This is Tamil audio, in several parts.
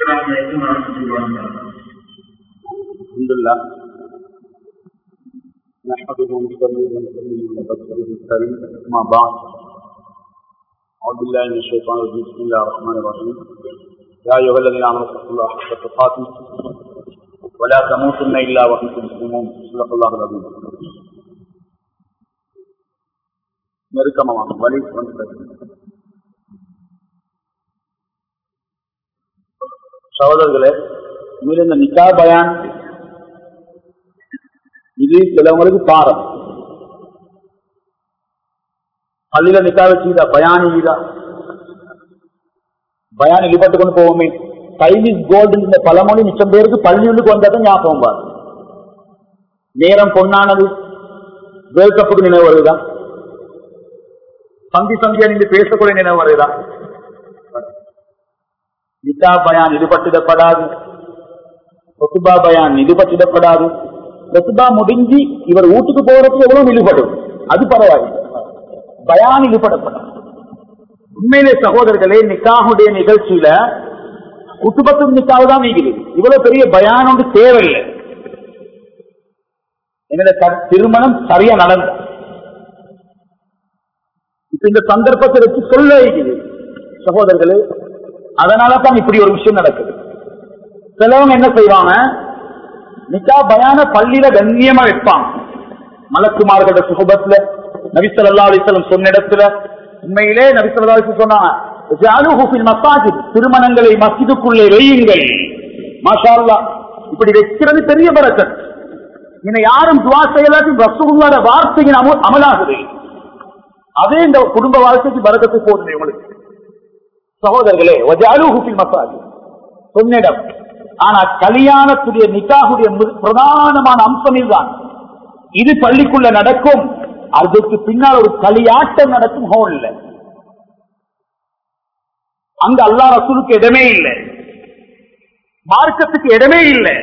السلام عليكم ورحمة الله وبركاته الحمد لله نحمده ونصلي ونسلم على رسوله الكريم اما بعد اعوذ بالله من الشيطان الرجيم بسم الله الرحمن الرحيم يا ايها الذين امنوا اتقوا الله حق تقاته ولا تموتن الا وانتم مسلمون صدق الله العظيم நெருக்கமாக வழி வந்து சகோதரர்களே இதில் இந்த நிக்கா பயான் இது சிலவங்களுக்கு பாரம் பள்ளியில நிக்கா வச்சுதா பயான் இதா பயான் இழிப்பட்டு கொண்டு போவோமே டைம் இஸ் கோல்டு இந்த பழமொழி மிச்சம் பேருக்கு பள்ளியுள்ளுக்கு வந்தாதான் ஞாபகம் பாரு நேரம் பொன்னானது வேர்ல்ட் கப்புக்கு நினைவு வருதா சந்தி சந்தியா நீங்க பேசக்கூடிய நினைவு வருதா நிக்கா பயான் ஈடுபட்டிடப்படாது ஒத்துபா பயான் ஈடுபட்டிடப்படாது ஒத்துபா முடிஞ்சு இவர் வீட்டுக்கு போறதுக்கு எவ்வளவு ஈடுபடும் அது பரவாயில்லை பயான் ஈடுபடப்படும் உண்மையிலே சகோதரர்களே நிக்காவுடைய நிகழ்ச்சியில குட்டுபத்து நிக்காவு தான் நீக்குது இவ்வளவு பெரிய பயான் ஒன்று தேவையில்லை என்னோட திருமணம் சரியா நடந்த இப்ப இந்த சந்தர்ப்பத்தை வச்சு சொல்ல வைக்குது சகோதரர்களே அதனால தான் இப்படி ஒரு விஷயம் நடக்குது சிலவங்க என்ன செய்வாங்க நிக்கா பயான பள்ளியில கண்ணியமா வைப்பாங்க மலக்குமார்களோட சுகபத்துல நபிசல்லா அலிசலம் சொன்ன இடத்துல உண்மையிலே நபிசல்லா அலிசம் சொன்னாங்க திருமணங்களை மசிதுக்குள்ளே வையுங்கள் மாஷா இப்படி வைக்கிறது பெரிய பறக்கத் இன்ன யாரும் துவா செய்யலாட்டி ரசூங்களோட வார்த்தையின் அமல் அமலாகுது அதே இந்த குடும்ப வாழ்க்கைக்கு பறக்கத்து போகுது உங்களுக்கு சகோதரர்களே வஜாலுஹுபில் மசாஜி சொன்னிடம் ஆனா கல்யாணத்துடைய நிக்காகுடைய பிரதானமான அம்சம் இதுதான் இது பள்ளிக்குள்ள நடக்கும் அதுக்கு பின்னால் ஒரு களியாட்டம் நடக்கும் ஹோல்ல அங்க அல்லா ரசூலுக்கு இடமே இல்லை மார்க்கத்துக்கு இடமே இல்லை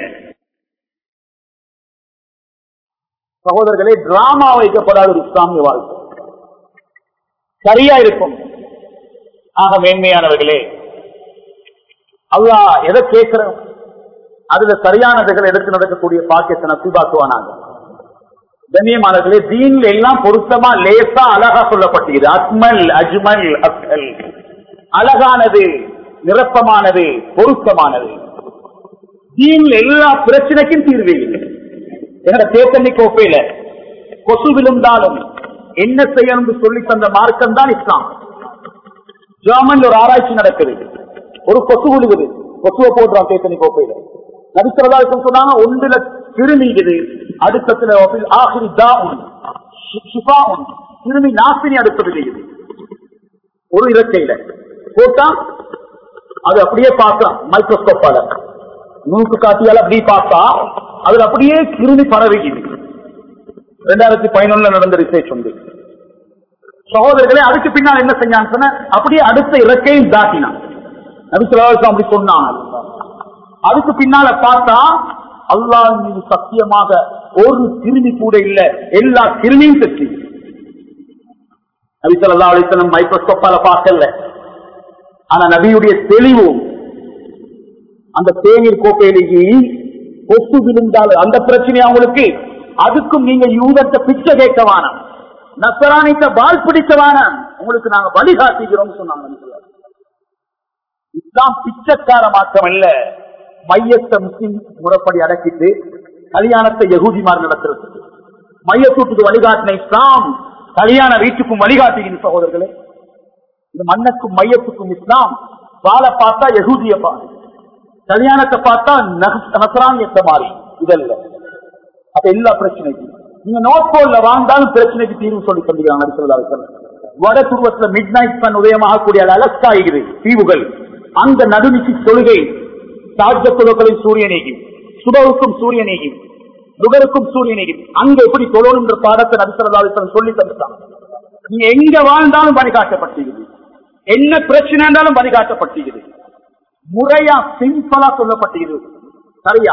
சகோதரர்களே டிராமா வைக்கப்படாத ஒரு இஸ்லாமிய வாழ்க்கை சரியா இருக்கும் ஆக மேன்மையானவர்களே அல்லா எதை கேட்கிறோம் அதுல சரியானதுகள் எடுத்து நடக்கக்கூடிய பாக்கியத்தை நசிபாக்குவானாங்க கண்ணியமானவர்களே தீன்ல எல்லாம் பொருத்தமா லேசா அழகா சொல்லப்பட்டது அக்மல் அஜ்மல் அக்கல் அழகானது நிரப்பமானது பொருத்தமானது தீன்ல எல்லா பிரச்சனைக்கும் தீர்வு என்னோட தேத்தண்ணி கோப்பையில கொசு விழுந்தாலும் என்ன செய்யணும் சொல்லி தந்த மார்க்கம் தான் இஸ்லாம் ஜெர்மன்ல ஒரு ஆராய்ச்சி நடக்குது ஒரு கொசு விழுகுது கொசுவை போடுறான் தேத்தனி கோப்பையில நபிசரதாக்கும் சொன்னாங்க ஒன்றுல கிருமிக்குது அடுத்தத்துல ஆகிரி கிருமி நாசினி அடுத்தது செய்யுது ஒரு இறக்கையில போட்டா அது அப்படியே பார்க்கலாம் மைக்ரோஸ்கோப்பால நூக்கு காட்டியால அப்படி பார்த்தா அதுல அப்படியே கிருமி பரவிக்குது ரெண்டாயிரத்தி பதினொன்னுல நடந்த ரிசர்ச் உண்டு சகோதரர்களே அதுக்கு பின்னால் என்ன செஞ்சான்னு சொன்ன அப்படியே அடுத்த இறக்கையும் தாட்டினான் நபிசுலாசம் அப்படி சொன்னான் அதுக்கு பின்னால பார்த்தா அல்லாஹ் மீது சத்தியமாக ஒரு கிருமி கூட இல்ல எல்லா கிருமியும் செச்சு நபிசல்லா அலிசலம் மைக்ரோஸ்கோப்பால பார்க்கல ஆனா நபியுடைய தெளிவும் அந்த தேநீர் கோப்பையிலேயே கொசு விழுந்தால் அந்த பிரச்சனை அவங்களுக்கு அதுக்கும் நீங்க யூதத்தை பிச்சை கேட்கவான நசராணித்த பால் பிடிச்சவான உங்களுக்கு நாங்க வழிகாட்டுகிறோம் சொன்னாங்க இஸ்லாம் பிச்சைக்கார மாற்றம் இல்ல மையத்தை முஸ்லிம் முறைப்படி அடக்கிட்டு கல்யாணத்தை யகுதிமார் நடத்துறது மையத்தூட்டுக்கு வழிகாட்டின இஸ்லாம் கல்யாண வீட்டுக்கும் வழிகாட்டுகின்ற சகோதரர்களே இந்த மண்ணுக்கும் மையத்துக்கும் இஸ்லாம் பால பார்த்தா யகுதிய பாரு கல்யாணத்தை பார்த்தா நசராணியத்தை மாறி இதல்ல அப்ப எல்லா பிரச்சனைக்கும் நீங்க நோட் போர்ட்ல வாழ்ந்தாலும் பிரச்சனைக்கு தீர்வு சொல்லி சொல்லுகிறாங்க வட துருவத்துல மிட் நைட் பன் உதயமாகக்கூடிய அலஸ்காய்கிறது தீவுகள் அந்த நடுநிச்சி தொழுகை சாஜ குழுக்களின் சூரியனேகி சுபவுக்கும் சூரியனேகி நுகருக்கும் சூரியனேகி அங்க எப்படி தொழணுன்ற பாடத்தை நபிசல்லாசன் சொல்லி தந்துட்டான் நீங்க எங்க வாழ்ந்தாலும் வழிகாட்டப்பட்டிருக்குது என்ன பிரச்சனை இருந்தாலும் வழிகாட்டப்பட்டிருக்குது முறையா சிம்பிளா சொல்லப்பட்டிருக்குது சரியா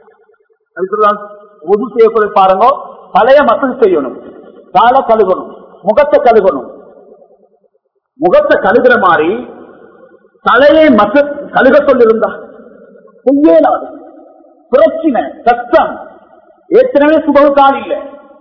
உது செய்யக்கூடிய பாருங்க தலைய மசல் செய்யணும் காலை கழுகணும் முகத்தை கழுகணும் முகத்தை கழுகுற மாதிரி தலையை மச கழுக சொல்லிருந்தா செய்யலாது பிரச்சனை கஷ்டம் ஏற்கனவே சுபகால் இல்லை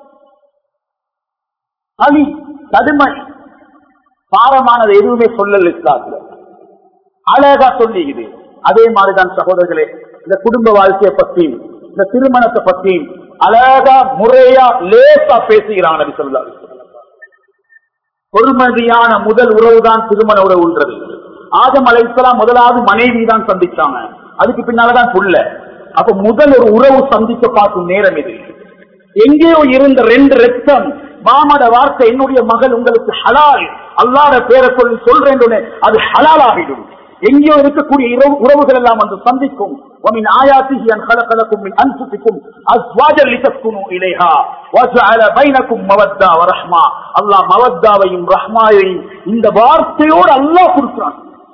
அலி கடுமை பாரமானது எதுவுமே சொல்லல இஸ்லாத்துல அழகா சொல்லிக்குது அதே மாதிரிதான் சகோதரர்களே இந்த குடும்ப வாழ்க்கையை பத்தி இந்த திருமணத்தை பத்தி அழகா முறையா லேசா பேசுகிறான் நபி ஸல்லல்லாஹு அலைஹி வஸல்லம். பொறுமதியான முதல் உறவுதான் திருமண உறவுன்றது ஆதம் அலைஹிஸ்ஸலாம் முதலாவது மனைவி தான் சந்திச்சாங்க அதுக்கு பின்னாலதான் புள்ள அப்ப முதல் ஒரு உறவு சந்திக்க பார்க்கும் நேரம் இது எங்கேயோ இருந்த ரெண்டு ரத்தம் மாமட வார்த்தை என்னுடைய மகள் உங்களுக்கு ஹலால் அல்லாத பேரை சொல்லி சொல்றேன் அது ஹலால் ஆகிடும் எங்கேயோ இருக்கக்கூடிய இரவு உறவுகள் எல்லாம் வந்து சந்திக்கும் ومن آياته أن خلق لكم من أنفسكم أزواجا لتسكنوا إليها وجعل بينكم مودة ورحمة الله மவத்தாவையும் ரஹ்மாவையும் இந்த வார்த்தையோடு அல்லாஹ் கொடுக்கிறான்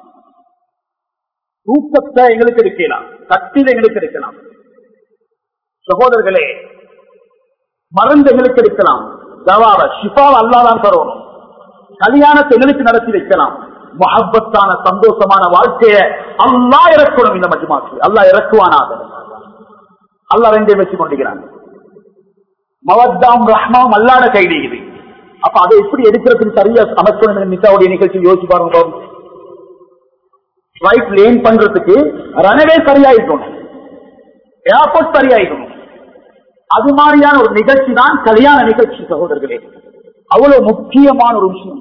தூக்கத்தை எங்களுக்கு எடுக்கலாம் கட்டில எங்களுக்கு எடுக்கலாம் சகோதரர்களே மருந்து எங்களுக்கு எடுக்கலாம் தவாவ ஷிஃபாவை அல்லாதான் தரணும் கல்யாணத்தை எங்களுக்கு நடத்தி வைக்கலாம் மஹப்பத்தான சந்தோஷமான வாழ்க்கைய அல்லா இறக்கணும் இந்த மஜ்மாக்கு அல்லா இறக்குவானாக அல்லா ரெண்டே வச்சு கொண்டிருக்கிறாங்க மவத்தாம் ரஹ்மாம் அல்லாட கைடிக்குது அப்ப அதை எப்படி எடுக்கிறதுக்கு சரியா அமைக்கணும் நிசாவுடைய நிகழ்ச்சி யோசிச்சு பாருங்க ஃபிளைட் லேன் பண்றதுக்கு ரனவே சரியாயிக்கணும் ஏர்போர்ட் சரியாயிக்கணும் அது மாதிரியான ஒரு நிகழ்ச்சி தான் கல்யாண நிகழ்ச்சி சகோதரர்களே அவ்வளவு முக்கியமான ஒரு விஷயம்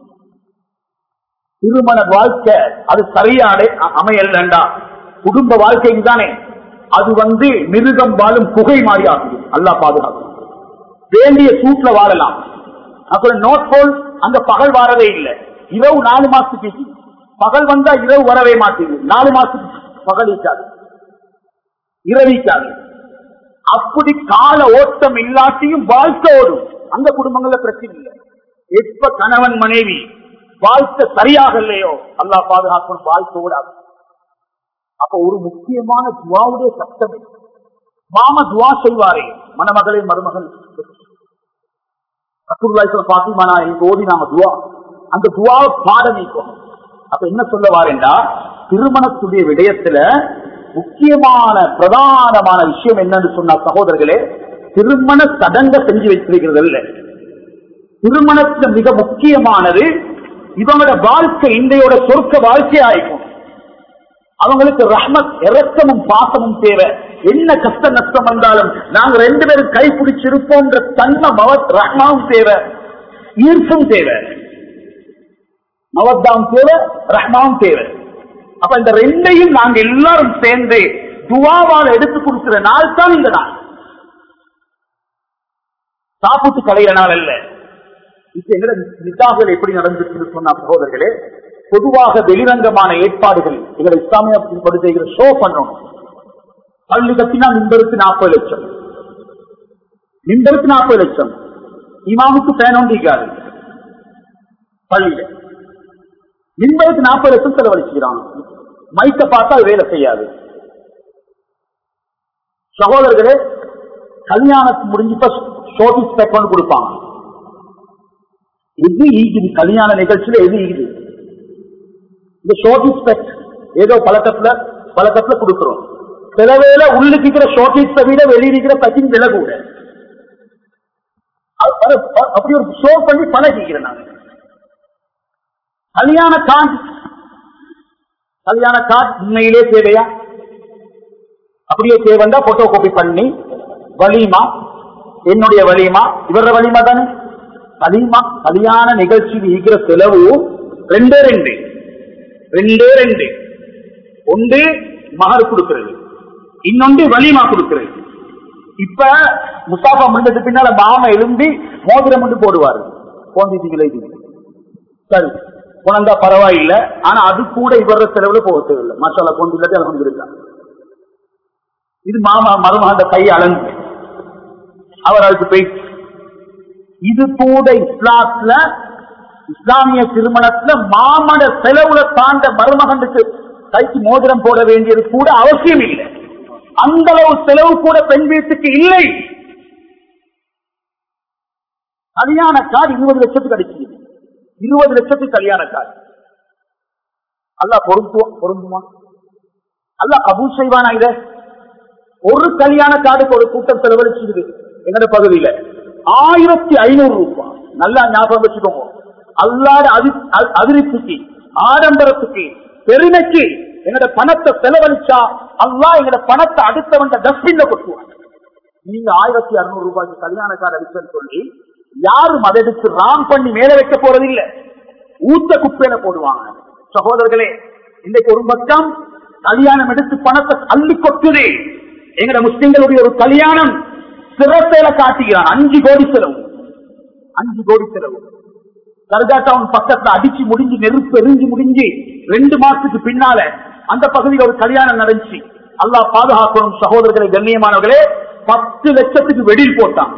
திருமண வாழ்க்கை அது சரியாடே அமையலண்டா குடும்ப வாழ்க்கைக்கு தானே அது வந்து மிருகம் வாழும் புகை மாதிரி ஆகுது அல்லா பாதுகாக்கும் வேண்டிய சூட்ல வாழலாம் அப்புறம் நோட் போல் அந்த பகல் வாரவே இல்லை இரவு நாலு மாசத்துக்கு பகல் வந்தா இரவு வரவே மாட்டேங்குது நாலு மாசத்துக்கு பகல் இருக்காது இரவிக்காது அப்படி கால ஓட்டம் இல்லாட்டியும் வாழ்க்கை ஓடும் அந்த குடும்பங்கள்ல பிரச்சனை இல்லை எப்ப கணவன் மனைவி வாழ்க்கை சரியாக இல்லையோ அல்லா பாதுகாக்கணும் வாழ்க்கை ஓடாது அப்ப ஒரு முக்கியமான துவாவுடைய சட்டம் இது. மாம துவா செய்வாரே மணமகளே மருமகள் ரசூலுல்லாஹி பாத்திமா எனக்கு ஓதி நாம துவா அந்த துவாவை பாட நீக்கும் அப்ப என்ன சொல்ல வாரேண்டா திருமணத்துடைய விடயத்துல முக்கியமான பிரதானமான விஷயம் என்னன்னு சொன்னா சகோதரர்களே திருமண சடங்க செஞ்சு வைத்திருக்கிறது இல்ல திருமணத்துல மிக முக்கியமானது இவங்களோட வாழ்க்கை இன்றையோட சொர்க்க வாழ்க்கையாயிருக்கும் அவங்களுக்கு ரஹ்மத் இரக்கமும் பாசமும் தேவை என்ன கஷ்ட நஷ்டம் வந்தாலும் நாங்க ரெண்டு பேரும் கை பிடிச்சிருப்போம்ன்ற தன்மை மவத் ரஹ்மாவும் தேவை ஈர்ப்பும் தேவை மவத்தாவும் தேவை ரஹ்மாவும் தேவை அப்ப இந்த ரெண்டையும் நாங்க எல்லாரும் சேர்ந்து துவாவால் எடுத்து கொடுக்கிற நாள் தான் இந்த நாள் சாப்பிட்டு கலையிற நாள் அல்ல இப்ப எங்கட நிதாகள் எப்படி நடந்துச்சு சொன்ன சகோதரர்களே பொதுவாக வெளிரங்கமான ஏற்பாடுகள் எங்களை இஸ்லாமிய படுத்துகிற ஷோ பண்ணணும் பள்ளி கட்டினா மின்பருக்கு நாற்பது லட்சம் மின்பருக்கு நாற்பது லட்சம் இமாமுக்கு பேனொண்டிக்காது பள்ளியில மின்பருக்கு நாற்பது லட்சம் செலவழிச்சுக்கிறான் மைக்க பார்த்தா அது வேலை செய்யாது சகோதரர்களே கல்யாணத்து முடிஞ்சப்ப ஷோபிஸ் பேக் பண்ணி கொடுப்பாங்க எது ஈகுது கல்யாண நிகழ்ச்சியில எது ஈகுது இந்த ஷோர்டிஸ் பெட் ஏதோ பழக்கத்துல பழக்கத்துல கொடுக்கிறோம் சில வேளை உள்ளுக்கிற ஷோர்டிஸ் விட வெளியிருக்கிற பேக்கிங் விலை கூட அது பல- அப்படி ஒரு ஷோ பண்ணி பழகிக்கிறேன் நான் கல்யாண கார்டு கல்யாண கார்டு உண்மையிலே தேவையா அப்படியே தேவைண்டா போட்டோ காப்பி பண்ணி வலிமா என்னுடைய வலிமா இவர வலிமா தானே வலிமா கல்யாண நிகழ்ச்சி இருக்கிற செலவு ரெண்டே ரெண்டு ரெண்டே ரெண்டு ஒன்று மகர் கொடுக்கிறது இன்னொன்று வலிமா கொடுக்கிறது இப்ப முஸ்தாபா முடிஞ்சது பின்னால மாம எழும்பி மோதிரம் மட்டும் போடுவாரு போந்திட்டீங்களே இது சரி குணந்தா பரவாயில்லை ஆனா அது கூட இவர செலவுல போக தேவையில்லை மசாலா கொண்டு இல்லாட்டி அலகம் இருக்காங்க இது மாமா மருமகண்ட கை அளந்து அவர் அதுக்கு போய் இது கூட இஸ்லாத்துல இஸ்லாமிய திருமணத்துல மாமட செலவுல தாண்ட மருமகனுக்கு கைக்கு மோதிரம் போட வேண்டியது கூட அவசியம் இல்லை அந்த அளவு செலவு கூட பெண் வீட்டுக்கு இல்லை கல்யாண கார்டு இருபது லட்சத்துக்கு அடிக்குது இருபது லட்சத்துக்கு கல்யாண கார்டு அல்லா பொருந்துவா பொருந்துமா அல்லாஹ் கபூல் செய்வானா இத ஒரு கல்யாண கார்டுக்கு ஒரு கூட்டம் செலவழிச்சிருக்கு எங்கட பகுதியில ஆயிரத்தி ஐநூறு ரூபாய் நல்லா ஞாபகம் வச்சுக்கோங்க அல்லாத அதி- அ- அதிருப்திக்கு ஆடம்பரத்துக்கு பெருமைக்கு எங்கட பணத்தை செலவழிச்சா அல்லாஹ் எங்கட பணத்தை அடுத்தவன் டஸ்ட்பின்ல கொட்டுவான் நீங்க ஆயிரத்தி அறுநூறு ரூபாய்க்கு கல்யாண கார்டு அடிச்சேன்னு சொல்லி யாரும் அதை எடுத்து ராம் பண்ணி மேல வைக்க போறது இல்ல ஊத்த குப்பையில போடுவாங்க சகோதரர்களே இன்றைக்கு ஒரு பக்கம் கல்யாணம் எடுத்து பணத்தை அள்ளி கொட்டுது எங்கட முஸ்லிம்களுடைய ஒரு கல்யாணம் சிறப்பேல காட்டுகிறான் அஞ்சு கோடி செலவு அஞ்சு கோடி செலவு கர்கா டவுன் பக்கத்துல அடிச்சு முடிஞ்சு நெருப்பு எரிஞ்சு முடிஞ்சு ரெண்டு மாசத்துக்கு பின்னால அந்த பகுதியில் ஒரு கல்யாணம் நடந்துச்சு அல்லாஹ் பாதுகாக்கணும் சகோதரர்களை கண்ணியமானவர்களே பத்து லட்சத்துக்கு வெடில் போட்டான்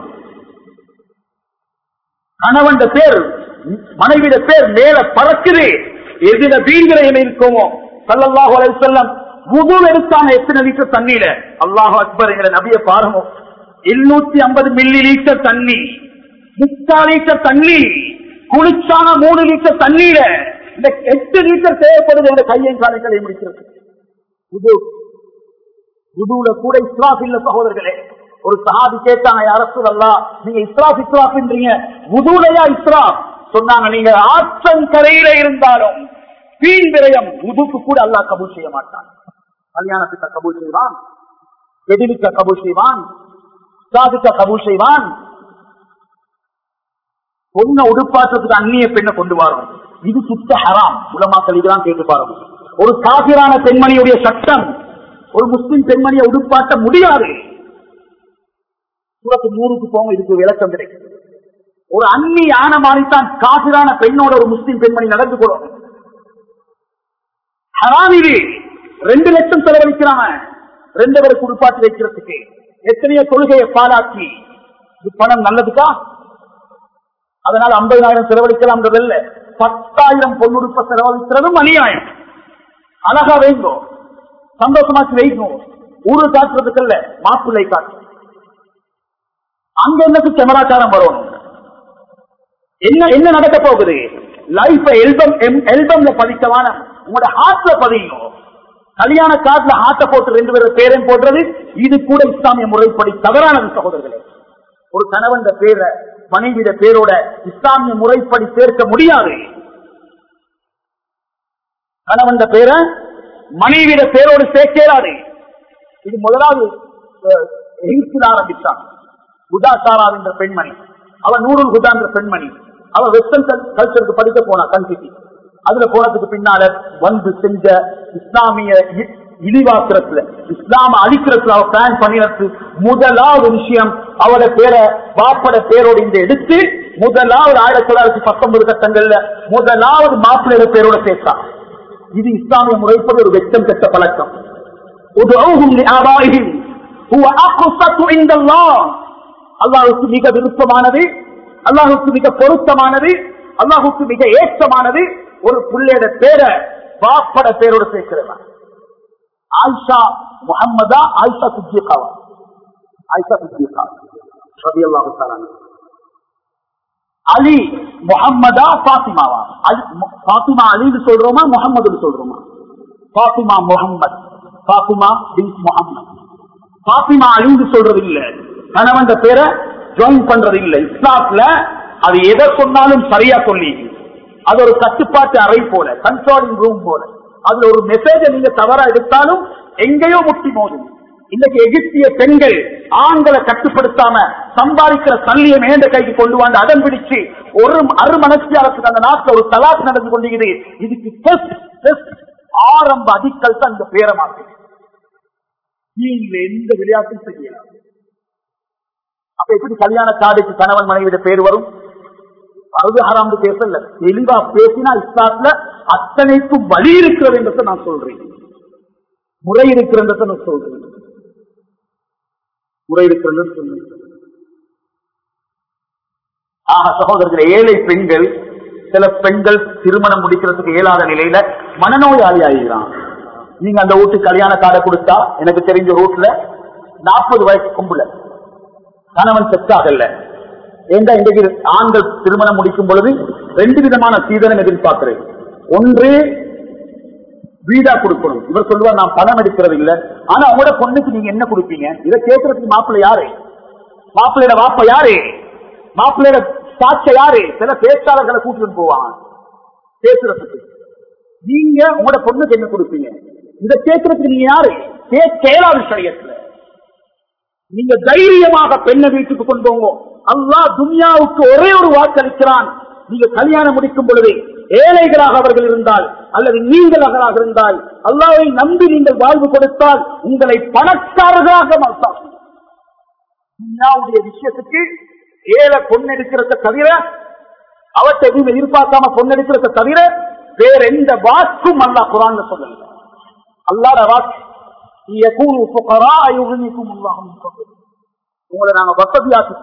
கணவன் பேர் மனைவிட பேர் மேல பறக்குது எதிர வீண்கிரையில இருக்கோமோ சல்லல்லாஹு அலைஹி வஸல்லம் wudu எடுத்தாங்க எத்தனை லிட்டர் தண்ணீர அல்லாஹ் அக்பர் எங்களை நபிய பாருங்க எழுநூத்தி ஐம்பது மில்லி லிட்டர் தண்ணி முக்கால் லிட்டர் தண்ணி குளிச்சாங்க மூணு லிட்டர் தண்ணீர இந்த எட்டு லிட்டர் தேவைப்படுது எங்க கையை காலைகளை முடிக்கிறது wudu உதுவுல கூட இஸ்லாப் இல்ல சகோதரர்களே ஒரு சஹாபி கேட்டாங்க யாரசு அல்லா நீங்க இஸ்லாப் இஸ்லாப்ன்றீங்க உதுலையா இஸ்லாப் சொன்னாங்க நீங்க ஆற்றங்கரையில இருந்தாலும் வீண் விரயம் உதுக்கு கூட அல்லாஹ் கபூல் செய்ய மாட்டான் கல்யாணத்துக்கு கபூல் செய்வான் வெடிலுக்க கபூல் செய்வான் சாதுக்க கபூல் செய்வான் பொண்ணை உடுப்பாற்றத்துக்கு அந்நிய பெண்ணை கொண்டு வரும் இது சுத்த ஹராம் உலமாக்கள் இதெல்லாம் கேட்டு பாருங்க ஒரு காபிரான பெண்மணியுடைய சட்டம் ஒரு முஸ்லிம் பெண்மணியை உடுப்பாட்ட முடியாது சூரத்து நூறுக்கு போங்க இதுக்கு விளக்கம் கிடைக்கும் ஒரு அந்நி ஆன மாதிரித்தான் காபிரான பெண்ணோட ஒரு முஸ்லிம் பெண்மணி நடந்து கொள்ளும் ஹராம் இது ரெண்டு லட்சம் செலவழிக்கிறாங்க ரெண்டு பேருக்கு உடுப்பாட்டி வைக்கிறதுக்கு எத்தனையோ தொழுகையை பாலாக்கி இது பணம் நல்லதுக்கா அதனால ஐம்பதாயிரம் செலவழிக்கலாம் இல்ல பத்தாயிரம் பொண்ணுறுப்ப செலவழிக்கிறதும் அநியாயம் அழகா வைங்கோ சந்தோஷமாச்சு வைக்கும் ஊரு காட்டுறதுக்கு இல்ல மாப்பிள்ளை காட்டு அங்க என்னது கேமராக்காரம் வரும் என்ன என்ன நடக்க போகுது லைஃப் எல்பம் எல்பம்ல பதிக்கவான உங்களோட ஹார்ட்ல பதியும் கல்யாண கார்டுல ஹார்ட்ட போட்டு ரெண்டு பேரும் பேரையும் போடுறது இது கூட இஸ்லாமிய முறைப்படி தவறானது சகோதரர்களே ஒரு கணவன் பேரை மனைவிட பேரோட இஸ்லாமிய முறைப்படி சேர்க்க முடியாது கணவன் பேரை மனைவிட பேரோடு சேர்க்கிறாரு இது முதலாவது எகிப்தில் ஆரம்பித்தான் குதா சாரா என்ற பெண்மணி அவ நூறுல் குதா என்ற பெண்மணி அவ வெஸ்டர்ன் கல்ச்சருக்கு படிக்க போனா கல்சிக்கு அதுல போனதுக்கு பின்னால வந்து செஞ்ச இஸ்லாமிய இ- இழிவாக்குறதுல இஸ்லாம அழிக்கிறதுல அவ பிளான் பண்ணினது முதலாவது விஷயம் அவட பேரை பாப்பட பேரோட இந்த எடுத்து முதலாவது ஆயிரத்தி தொள்ளாயிரத்தி பத்தொன்பது கட்டங்கள்ல முதலாவது மாப்பிள்ளையோட பேரோட சேர்த்தான் இது இஸ்லாமிய முறைப்படி ஒரு வெச்சம் கெட்ட பழக்கம் ادعوهم لآبائهم هو أقسط عند الله அல்லாஹுக்கு மிக விருப்பமானது அல்லாஹுக்கு மிக பொருத்தமானது அல்லாஹுக்கு மிக ஏற்றமானது ஒரு பிள்ளையோட பேரை பாப்பட பேரோட சேர்க்கிறதா ஆயிஷா முகம்மதா ஆயிஷா சித்தியக்காவா ஆயிஷா சித்தியக்கா ரலியல்லாஹு தஆலா அன்ஹா. அலி முகம்மதா பாத்திமாவா அலி- மு- பாத்திமா அலின்னு சொல்றோமா முகம்மதுன்னு சொல்றோமா பாத்திமா முகம்மது பாத்திமா பின் முகம்மது பாத்திமா அலின்னு சொல்றது இல்ல கணவன் பேரை ஜாயின் பண்றது இல்ல இஸ்லாத்துல அது எதை சொன்னாலும் சரியா சொல்லி அது ஒரு கட்டுப்பாட்டு அறை போல கண்ட்ரோலிங் ரூம் போல அதுல ஒரு மெசேஜ நீங்க தவறா எடுத்தாலும் எங்கேயோ முட்டி மோதும் இன்னைக்கு எகிப்திய பெண்கள் ஆண்களை கட்டுப்படுத்தாம சம்பாதிக்கிற சல்லியை மேண்ட கைக்கு கொண்டு வந்து அடம் பிடிச்சு ஒரு அரு மனசியாரத்துக்கு அந்த நாட்டுல ஒரு தலாக்கு நடந்து கொண்டிருக்குது இதுக்கு first, first ஆரம்ப அடிக்கல் தான் இந்த பேரமாக்கு நீங்க எந்த விளையாட்டும் செய்யலாம் அப்ப எப்படி கல்யாண காடுக்கு கணவன் மனைவியோட பேர் வரும் அறுது ஹராம் பேசல தெளிவா பேசினா இஸ்லாத்துல அத்தனைக்கும் வழி இருக்கிறது என்றதை நான் சொல்றேன் முறை இருக்கிறத நான் சொல்றேன் முறை இருக்கிறது சொல்றேன் ஆக சகோதரர்கள் ஏழை பெண்கள் சில பெண்கள் திருமணம் முடிக்கிறதுக்கு இயலாத நிலையில மனநோயாளி ஆகிறான் நீங்க அந்த வீட்டுக்கு கல்யாண கார்டை கொடுத்தா எனக்கு தெரிஞ்ச ரூட்ல நாற்பது வயசு கும்புல கணவன் செத்தாகல ஏண்டா இன்றைக்கு ஆண்கள் திருமணம் முடிக்கும் பொழுது ரெண்டு விதமான சீதனம் எதிர்பார்க்கிறேன் ஒன்று வீடா கொடுக்கணும் இவர் சொல்லுவார் நான் பணம் எடுக்கிறது இல்ல ஆனா உங்களோட பொண்ணுக்கு நீங்க என்ன கொடுப்பீங்க இதை கேட்கறதுக்கு மாப்பிள்ளை யாரு மாப்பிள்ளையோட வாப்ப யாரு மாப்பிள்ளையோட சாட்ச யாரு சில பேச்சாளர்களை கூட்டிட்டு போவாங்க பேசுறதுக்கு நீங்க உங்களோட பொண்ணுக்கு என்ன கொடுப்பீங்க இதை கேட்கறதுக்கு நீங்க யாரு கேட்கலா விஷயத்துல நீங்க தைரியமாக பெண்ணை வீட்டுக்கு கொண்டு போங்க அல்லாஹ் துனியாவுக்கு ஒரே ஒரு வாக்களிக்கிறான் நீங்க கல்யாணம் முடிக்கும் பொழுது ஏழைகளாக அவர்கள் இருந்தால் அல்லது நீங்களாக இருந்தால் அல்லாவை நம்பி நீங்கள் வாழ்வு கொடுத்தால் உங்களை பணக்காரர்களாக மாற்றார்கள் துனியாவுடைய விஷயத்துக்கு ஏழை பொண்ணெடுக்கிறத தவிர அவற்றை எதுவும் எதிர்பார்க்காம பொண்ணெடுக்கிறத தவிர வேற எந்த வாக்கும் அல்லா குரான் சொல்லல அல்லாட வாக்கு يكونوا فقراء يغنيكم الله من فضله உங்களை நாங்க வசதியாக்கி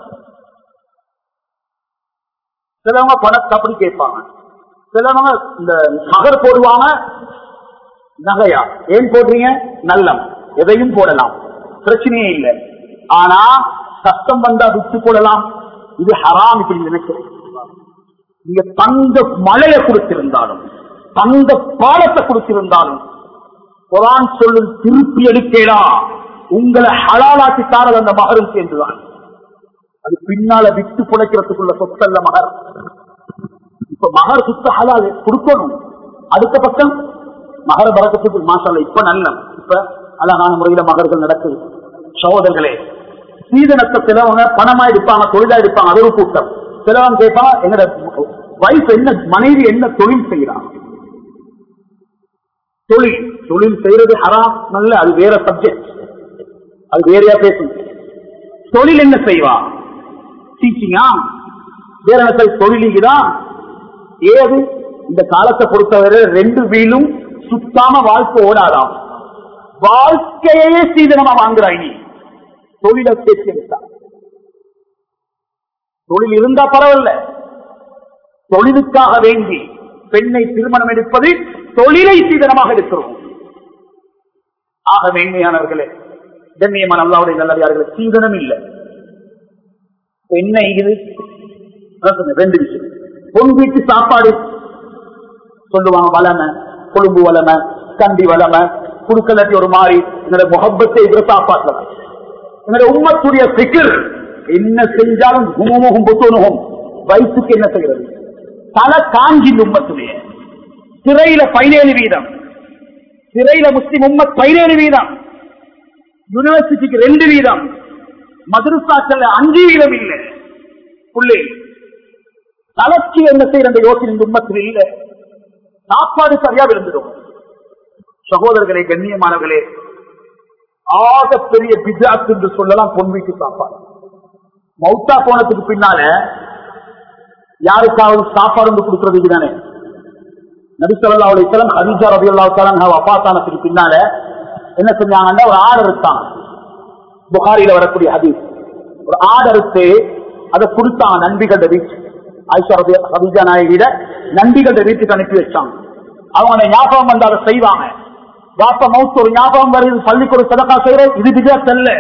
சிலவங்க பணத்தை அப்படி கேட்பாங்க சிலவங்க இந்த மகர் போடுவாங்க நகையா ஏன் போடுறீங்க நல்லம் எதையும் போடலாம் பிரச்சனையே இல்லை ஆனா சத்தம் வந்தா விட்டு போடலாம் இது ஹராம் இப்படி நினைக்கிறேன் நீங்க தங்க மழையை கொடுத்திருந்தாலும் தங்க பாலத்தை கொடுத்திருந்தாலும் குரான் சொல்லும் திருப்பி எடுக்கலா உங்களை ஹலாலாக்கி தாரது அந்த மகரும் சேர்ந்துதான் அது பின்னால விட்டு புழைக்கிறதுக்குள்ள சொத்தல்ல மகர் இப்ப மகர் சுத்த ஹலால் கொடுக்கணும் அடுத்த பக்கம் மகர பறக்கத்துக்கு மாசால இப்ப நல்ல இப்ப அழகான முறையில மகர்கள் நடக்குது சகோதரர்களே சீதனத்தை சிலவங்க பணமா எடுப்பாங்க தொழிலா எடுப்பாங்க அது ஒரு கூட்டம் சிலவங்க கேட்பாங்க எங்கட வைஃப் என்ன மனைவி என்ன தொழில் செய்யறாங்க தொழில் தொழில் செய்யறது ஹராம் நல்ல அது வேற சப்ஜெக்ட் அது வேறையா பேசும் தொழில் என்ன செய்வா டீச்சிங்கா வேற என்ன செய்ய தொழிலுக்குதான் ஏது இந்த காலத்தை பொறுத்தவரை ரெண்டு வீலும் சுத்தாம வாழ்க்கை ஓடாதாம் வாழ்க்கையே சீதனமா வாங்குறாய் நீ தொழிலை சேர்த்து தொழில் இருந்தா பரவாயில்ல தொழிலுக்காக வேண்டி பெண்ணை திருமணம் எடுப்பது தொழிலை சீதனமாக எடுக்கிறோம் ஆக மேன்மையானவர்களே கண்ணியமான அல்லாவுடைய நல்லதார்களே சீதனம் இல்லை என்ன இது அதான் சொன்னேன், ரெண்டு விஷயம் பொன் வீட்டு சாப்பாடு சொல்லுவாங்க வளமை கொழும்பு வளமை கண்டி வளமை குடுக்கலட்டி ஒரு மாதிரி என்னோட முகப்பத்தை இருக்கிற சாப்பாட்டுல தான். என்னோட உம்மத்துடைய சிக்கர் என்ன செஞ்சாலும் குமமுகம் புத்துணுகும் வயிற்றுக்கு என்ன செய்கிறது தலை காஞ்சி உம்மத்துடைய சிறையில பதினேழு வீதம் சிறையில முஸ்லிம் உம்மத் பதினேழு வீதம் யூனிவர்சிட்டிக்கு ரெண்டு வீதம் மதுரசாக்கள் அஞ்சு வீதம் இல்லை புள்ளி தலைக்கு என்ன செய்யற அந்த யோசனை இந்த உம்மத்தில் இல்லை சாப்பாடு சரியா விழுந்துடும் சகோதரர்களே கண்ணியமானவர்களே ஆக பெரிய பிஜாத் என்று சொல்லலாம் பொன் வீட்டு சாப்பாடு மௌத்தா போனதுக்கு பின்னால யாருக்காவது சாப்பாடு வந்து கொடுக்கறதுக்கு தானே நபிசல்லா அலிஸ்லாம் ஹதீஜா ரபி அல்லா அப்பாத்தானத்துக்கு பின்னால என்ன செஞ்சாங்கன்னா ஒரு ஆடு இருக்காங்க புகாரில வரக்கூடிய ஹதீஸ் ஒரு ஆடு அறுத்து அதை கொடுத்தாங்க நண்பிகள வீச்சு ஆயிஷா ரபி ஹதீஜா நாயகிட நண்பிகள வீட்டுக்கு அனுப்பி வச்சாங்க அவங்க அந்த ஞாபகம் வந்து அதை செய்வாங்க வாப்ப மவுத்து ஒரு ஞாபகம் வருது பள்ளிக்கு ஒரு சதக்கா செய்யற இது விஜயா செல்ல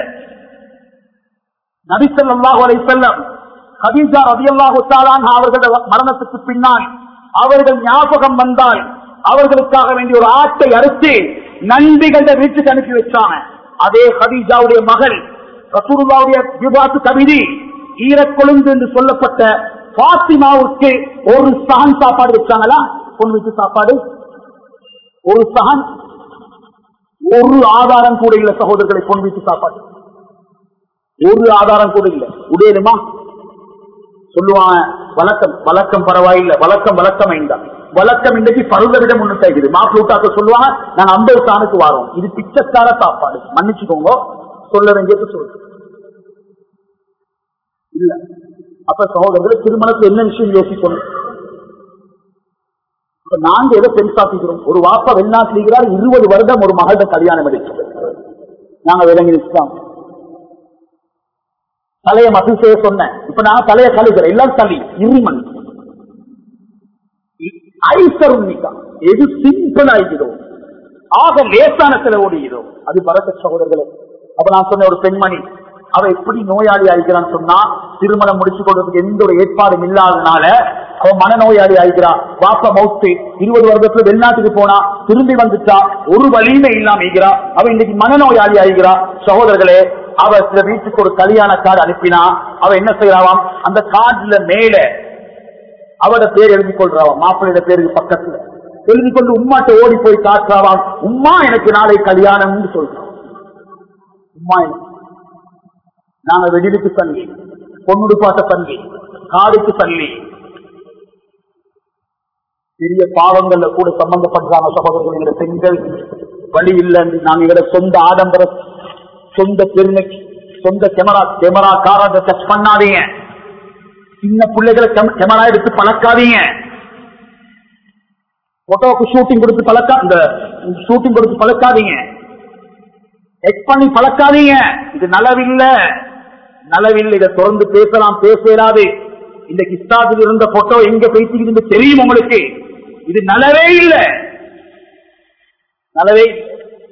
நபிசல்லாஹு அலை செல்லம் ஹதீஜா ரதியல்லாஹு தாலான் அவர்களோட மரணத்துக்கு பின்னால் அவர்கள் ஞாபகம் வந்தால் அவர்களுக்காக வேண்டிய ஒரு ஆட்டை அறுத்து நன்றிகள வீட்டுக்கு அனுப்பி வச்சாங்க அதே ஹதீஜாவுடைய மகள் ரசூலுல்லாவுடைய விவாத்து கவிதை ஈரக்கொழுந்து என்று சொல்லப்பட்ட பாத்திமாவுக்கு ஒரு சகன் சாப்பாடு வச்சாங்களா பொன் வீட்டு சாப்பாடு ஒரு சகன் ஒரு ஆதாரம் கூட இல்ல சகோதரர்களை பொன் வீட்டு சாப்பாடு ஒரு ஆதாரம் கூட இல்ல உடையலுமா சொல்லுவாங்க வழக்கம் வழக்கம் பரவாயில்லை வழக்கம் வழக்கம் ஐந்தான் வழக்கம் இன்றைக்கு பருவ விட முன்னிட்டு மாப்பிளூட்டாக்க சொல்லுவாங்க நாங்க ஐம்பது தானுக்கு வரோம் இது பிச்சைக்கார சாப்பாடு மன்னிச்சுக்கோங்க சொல்ல வேண்டியது சொல்லு இல்ல அப்ப சகோதரர்கள் திருமணத்துல என்ன விஷயம் யோசிக்கணும் இப்ப நாங்க எதை பெருசாக்குகிறோம் ஒரு வாப்பா வெளிநாட்டில் இருக்கிறார் இருபது வருடம் ஒரு மகள்கிட்ட கல்யாணம் எடுத்து நாங்க விளங்கி நிற்கிறோம் தலையை மசூல் செய்ய சொன்னேன் இப்ப நான் தலையை கழுகிறேன் எல்லாம் தள்ளி இருமன் ஐசரும் நிக்கா எது சிம்பிள் ஆகிறோம் ஆக லேசான செலவோடுகிறோம் அது பரத்த சகோதரர்களே அப்ப நான் சொன்ன ஒரு பெண்மணி அவ எப்படி நோயாளி ஆகிறான்னு சொன்னா திருமணம் முடிச்சு கொள்றதுக்கு எந்த ஒரு ஏற்பாடும் இல்லாதனால அவன் மனநோயாளி ஆயிக்கிறா வாப்ப மவுத்து இருபது வருடத்துல வெளிநாட்டுக்கு போனா திரும்பி வந்துட்டா ஒரு வலியுமே இல்லாம ஈகிறா அவன் இன்னைக்கு மனநோயாளி ஆயிக்கிறா சகோதரர்களே அவ சில வீட்டுக்கு ஒரு கல்யாண கார்டு அனுப்பினா அவ என்ன செய்யறாவாம் அந்த கார்டுல மேல அவட பேர் எழுதி கொள்றாவாம் மாப்பிள்ளையோட பேருக்கு பக்கத்துல எழுதி கொண்டு உம்மாட்ட ஓடி போய் காட்டுறாவாம் உம்மா எனக்கு நாளை கல்யாணம்னு சொல்றான் உம்மா எனக்கு. நாங்க வெடிலுக்கு தள்ளி பொண்ணுடுப்பாட்ட தள்ளி காடுக்கு தள்ளி பெரிய பாவங்கள்ல கூட சம்பந்தப்படுறாங்க சகோதரர்கள் எங்க பெண்கள் வழி இல்லைன்னு நாங்க எங்க சொந்த ஆடம்பர சொந்த பெருமை சொந்த கேமரா கேமரா காரத்தை டச் பண்ணாதீங்க சின்ன பிள்ளைகளை கேமரா எடுத்து பழக்காதீங்க போட்டோவுக்கு ஷூட்டிங் கொடுத்து பழக்கா இந்த ஷூட்டிங் கொடுத்து பழக்காதீங்க எக் பண்ணி பழக்காதீங்க இது நலவில்ல நலவில்லை இதை தொடர்ந்து பேசலாம் பேச இயலாது இந்த கிஸ்தாத்தில் இருந்த போட்டோ எங்க பேசிக்கிட்டு தெரியும் உங்களுக்கு இது நலவே இல்ல நலவே இல்ல.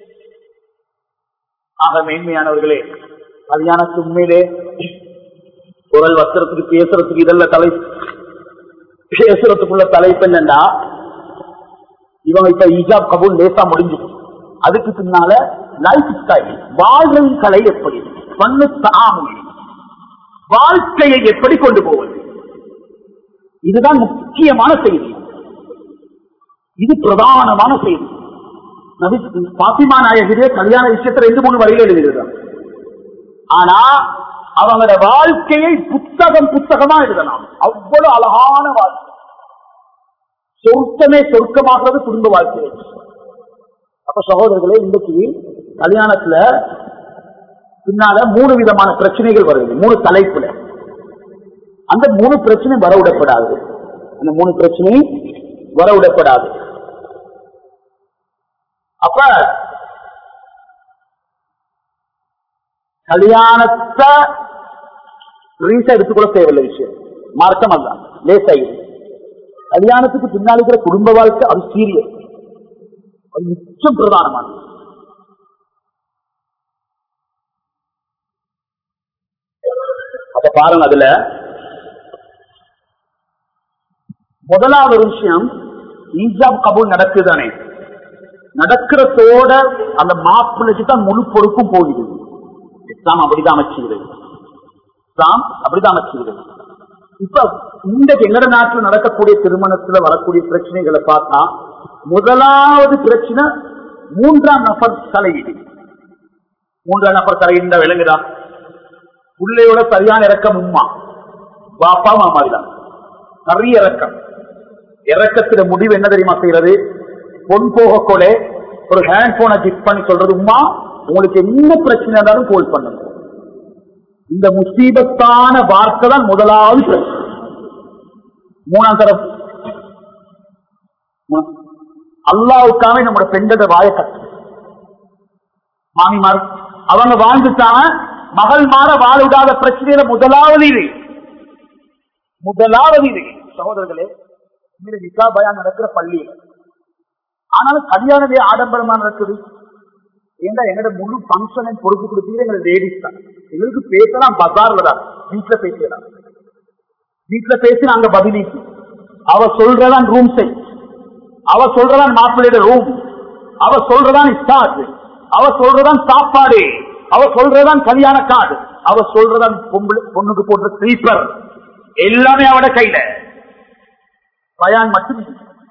ஆக மேன்மையானவர்களே கல்யாணத்துக்கு உண்மையிலே குரல் வஸ்திரத்துக்கு பேசுறதுக்கு இதெல்லாம் தலை பேசுறதுக்குள்ள தலைப்பு என்னன்னா இவங்க இப்ப ஈஜாப் கபூல் லேசா முடிஞ்சு அதுக்கு பின்னால லைஃப் ஸ்டைல் வாழ்வின் கலை எப்படி பண்ணு தாமும் வாழ்க்கையை எப்படி கொண்டு போவது இதுதான் முக்கியமான செய்தி இது பிரதானமான செய்தி நபி பாத்திமா நாயகிரே கல்யாண விஷயத்துல ரெண்டு மூணு வழியில் எழுதியிருக்காங்க ஆனா அவங்களோட வாழ்க்கையை புத்தகம் புத்தகமா எழுதலாம் அவ்வளவு அழகான வாழ்க்கை சொர்க்கமே சொர்க்கமாகிறது குடும்ப வாழ்க்கை அப்ப சகோதரர்களே இன்னைக்கு கல்யாணத்துல பின்னால மூணு விதமான பிரச்சனைகள் வருது மூணு தலைப்புல அந்த மூணு பிரச்சனை வரவிடப்படாது அந்த மூணு பிரச்சனை வரவிடப்படாது அப்ப கல்யாணத்தை ரீசா எடுத்துக்கொள்ள தேவையில்லை விஷயம் மார்க்கம் அதுதான் லேசாயிரு கல்யாணத்துக்கு பின்னால் இருக்கிற குடும்ப வாழ்க்கை அது சீரியஸ் அது மிச்சம் பிரதானமானது அப்ப பாருங்க அதுல முதலாவது ஒரு விஷயம் ஈஜாப் கபூல் நடக்குதானே நடக்கிறதோட அந்த மாப்பிள்ளைக்கு தான் முழு பொறுப்பும் போகுது இஸ்லாம் அப்படிதான் அமைச்சுகிறது இஸ்லாம் அப்படிதான் அமைச்சுகிறது இப்ப இன்றைக்கு எங்கட நாட்டில் நடக்கக்கூடிய திருமணத்துல வரக்கூடிய பிரச்சனைகளை பார்த்தா முதலாவது பிரச்சனை மூன்றாம் நபர் தலையீடு மூன்றாம் நபர் தலையீடு விளங்குதா பிள்ளையோட சரியான இறக்கம் உம்மா பாப்பா மாமாரி தான் நிறைய இறக்கம் இறக்கத்தில முடிவு என்ன தெரியுமா செய்யறது பொன் போக கூட ஒரு ஹேண்ட் போனை கிஃப்ட் பண்ணி சொல்றது உமா உங்களுக்கு என்ன பிரச்சனை இருந்தாலும் கோல் பண்ணுங்க இந்த முசீபத்தான வார்த்தை தான் முதலாவது பிரச்சனை மூணாம் தரம் அல்லாவுக்காக நம்மளோட பெண்களோட வாய கட்டு மாமிமார் அவங்க வாழ்ந்துட்டாங்க மகள் மாற வாழ விடாத பிரச்சனையில முதலாவது இது முதலாவது இது சகோதரர்களே உண்மையில நிக்கா பயான் நடக்கிற பள்ளியில ஆனாலும் கல்யாணமே ஆடம்பரமா நடக்குது ஏண்டா எங்கட முழு பங்கன் பொறுப்பு கொடுத்தீங்க எங்க லேடிஸ் தான் எங்களுக்கு பேசலாம் பஜார்ல தான் வீட்டுல பேசலாம் வீட்டுல பேசி நாங்க பதிலிக்கு அவ சொல்றதான் ரூம் செய் அவ சொல்றதான் மாப்பிள்ளையோட ரூம் அவ சொல்றதான் ஸ்டார்ட் அவ சொல்றதான் சாப்பாடு அவ சொல்றதான் கல்யாண கார்டு அவ சொல்றதான் பொம்பளை பொண்ணுக்கு போட்ட ஸ்லீப்பர் எல்லாமே அவட கையில பயான் மட்டும்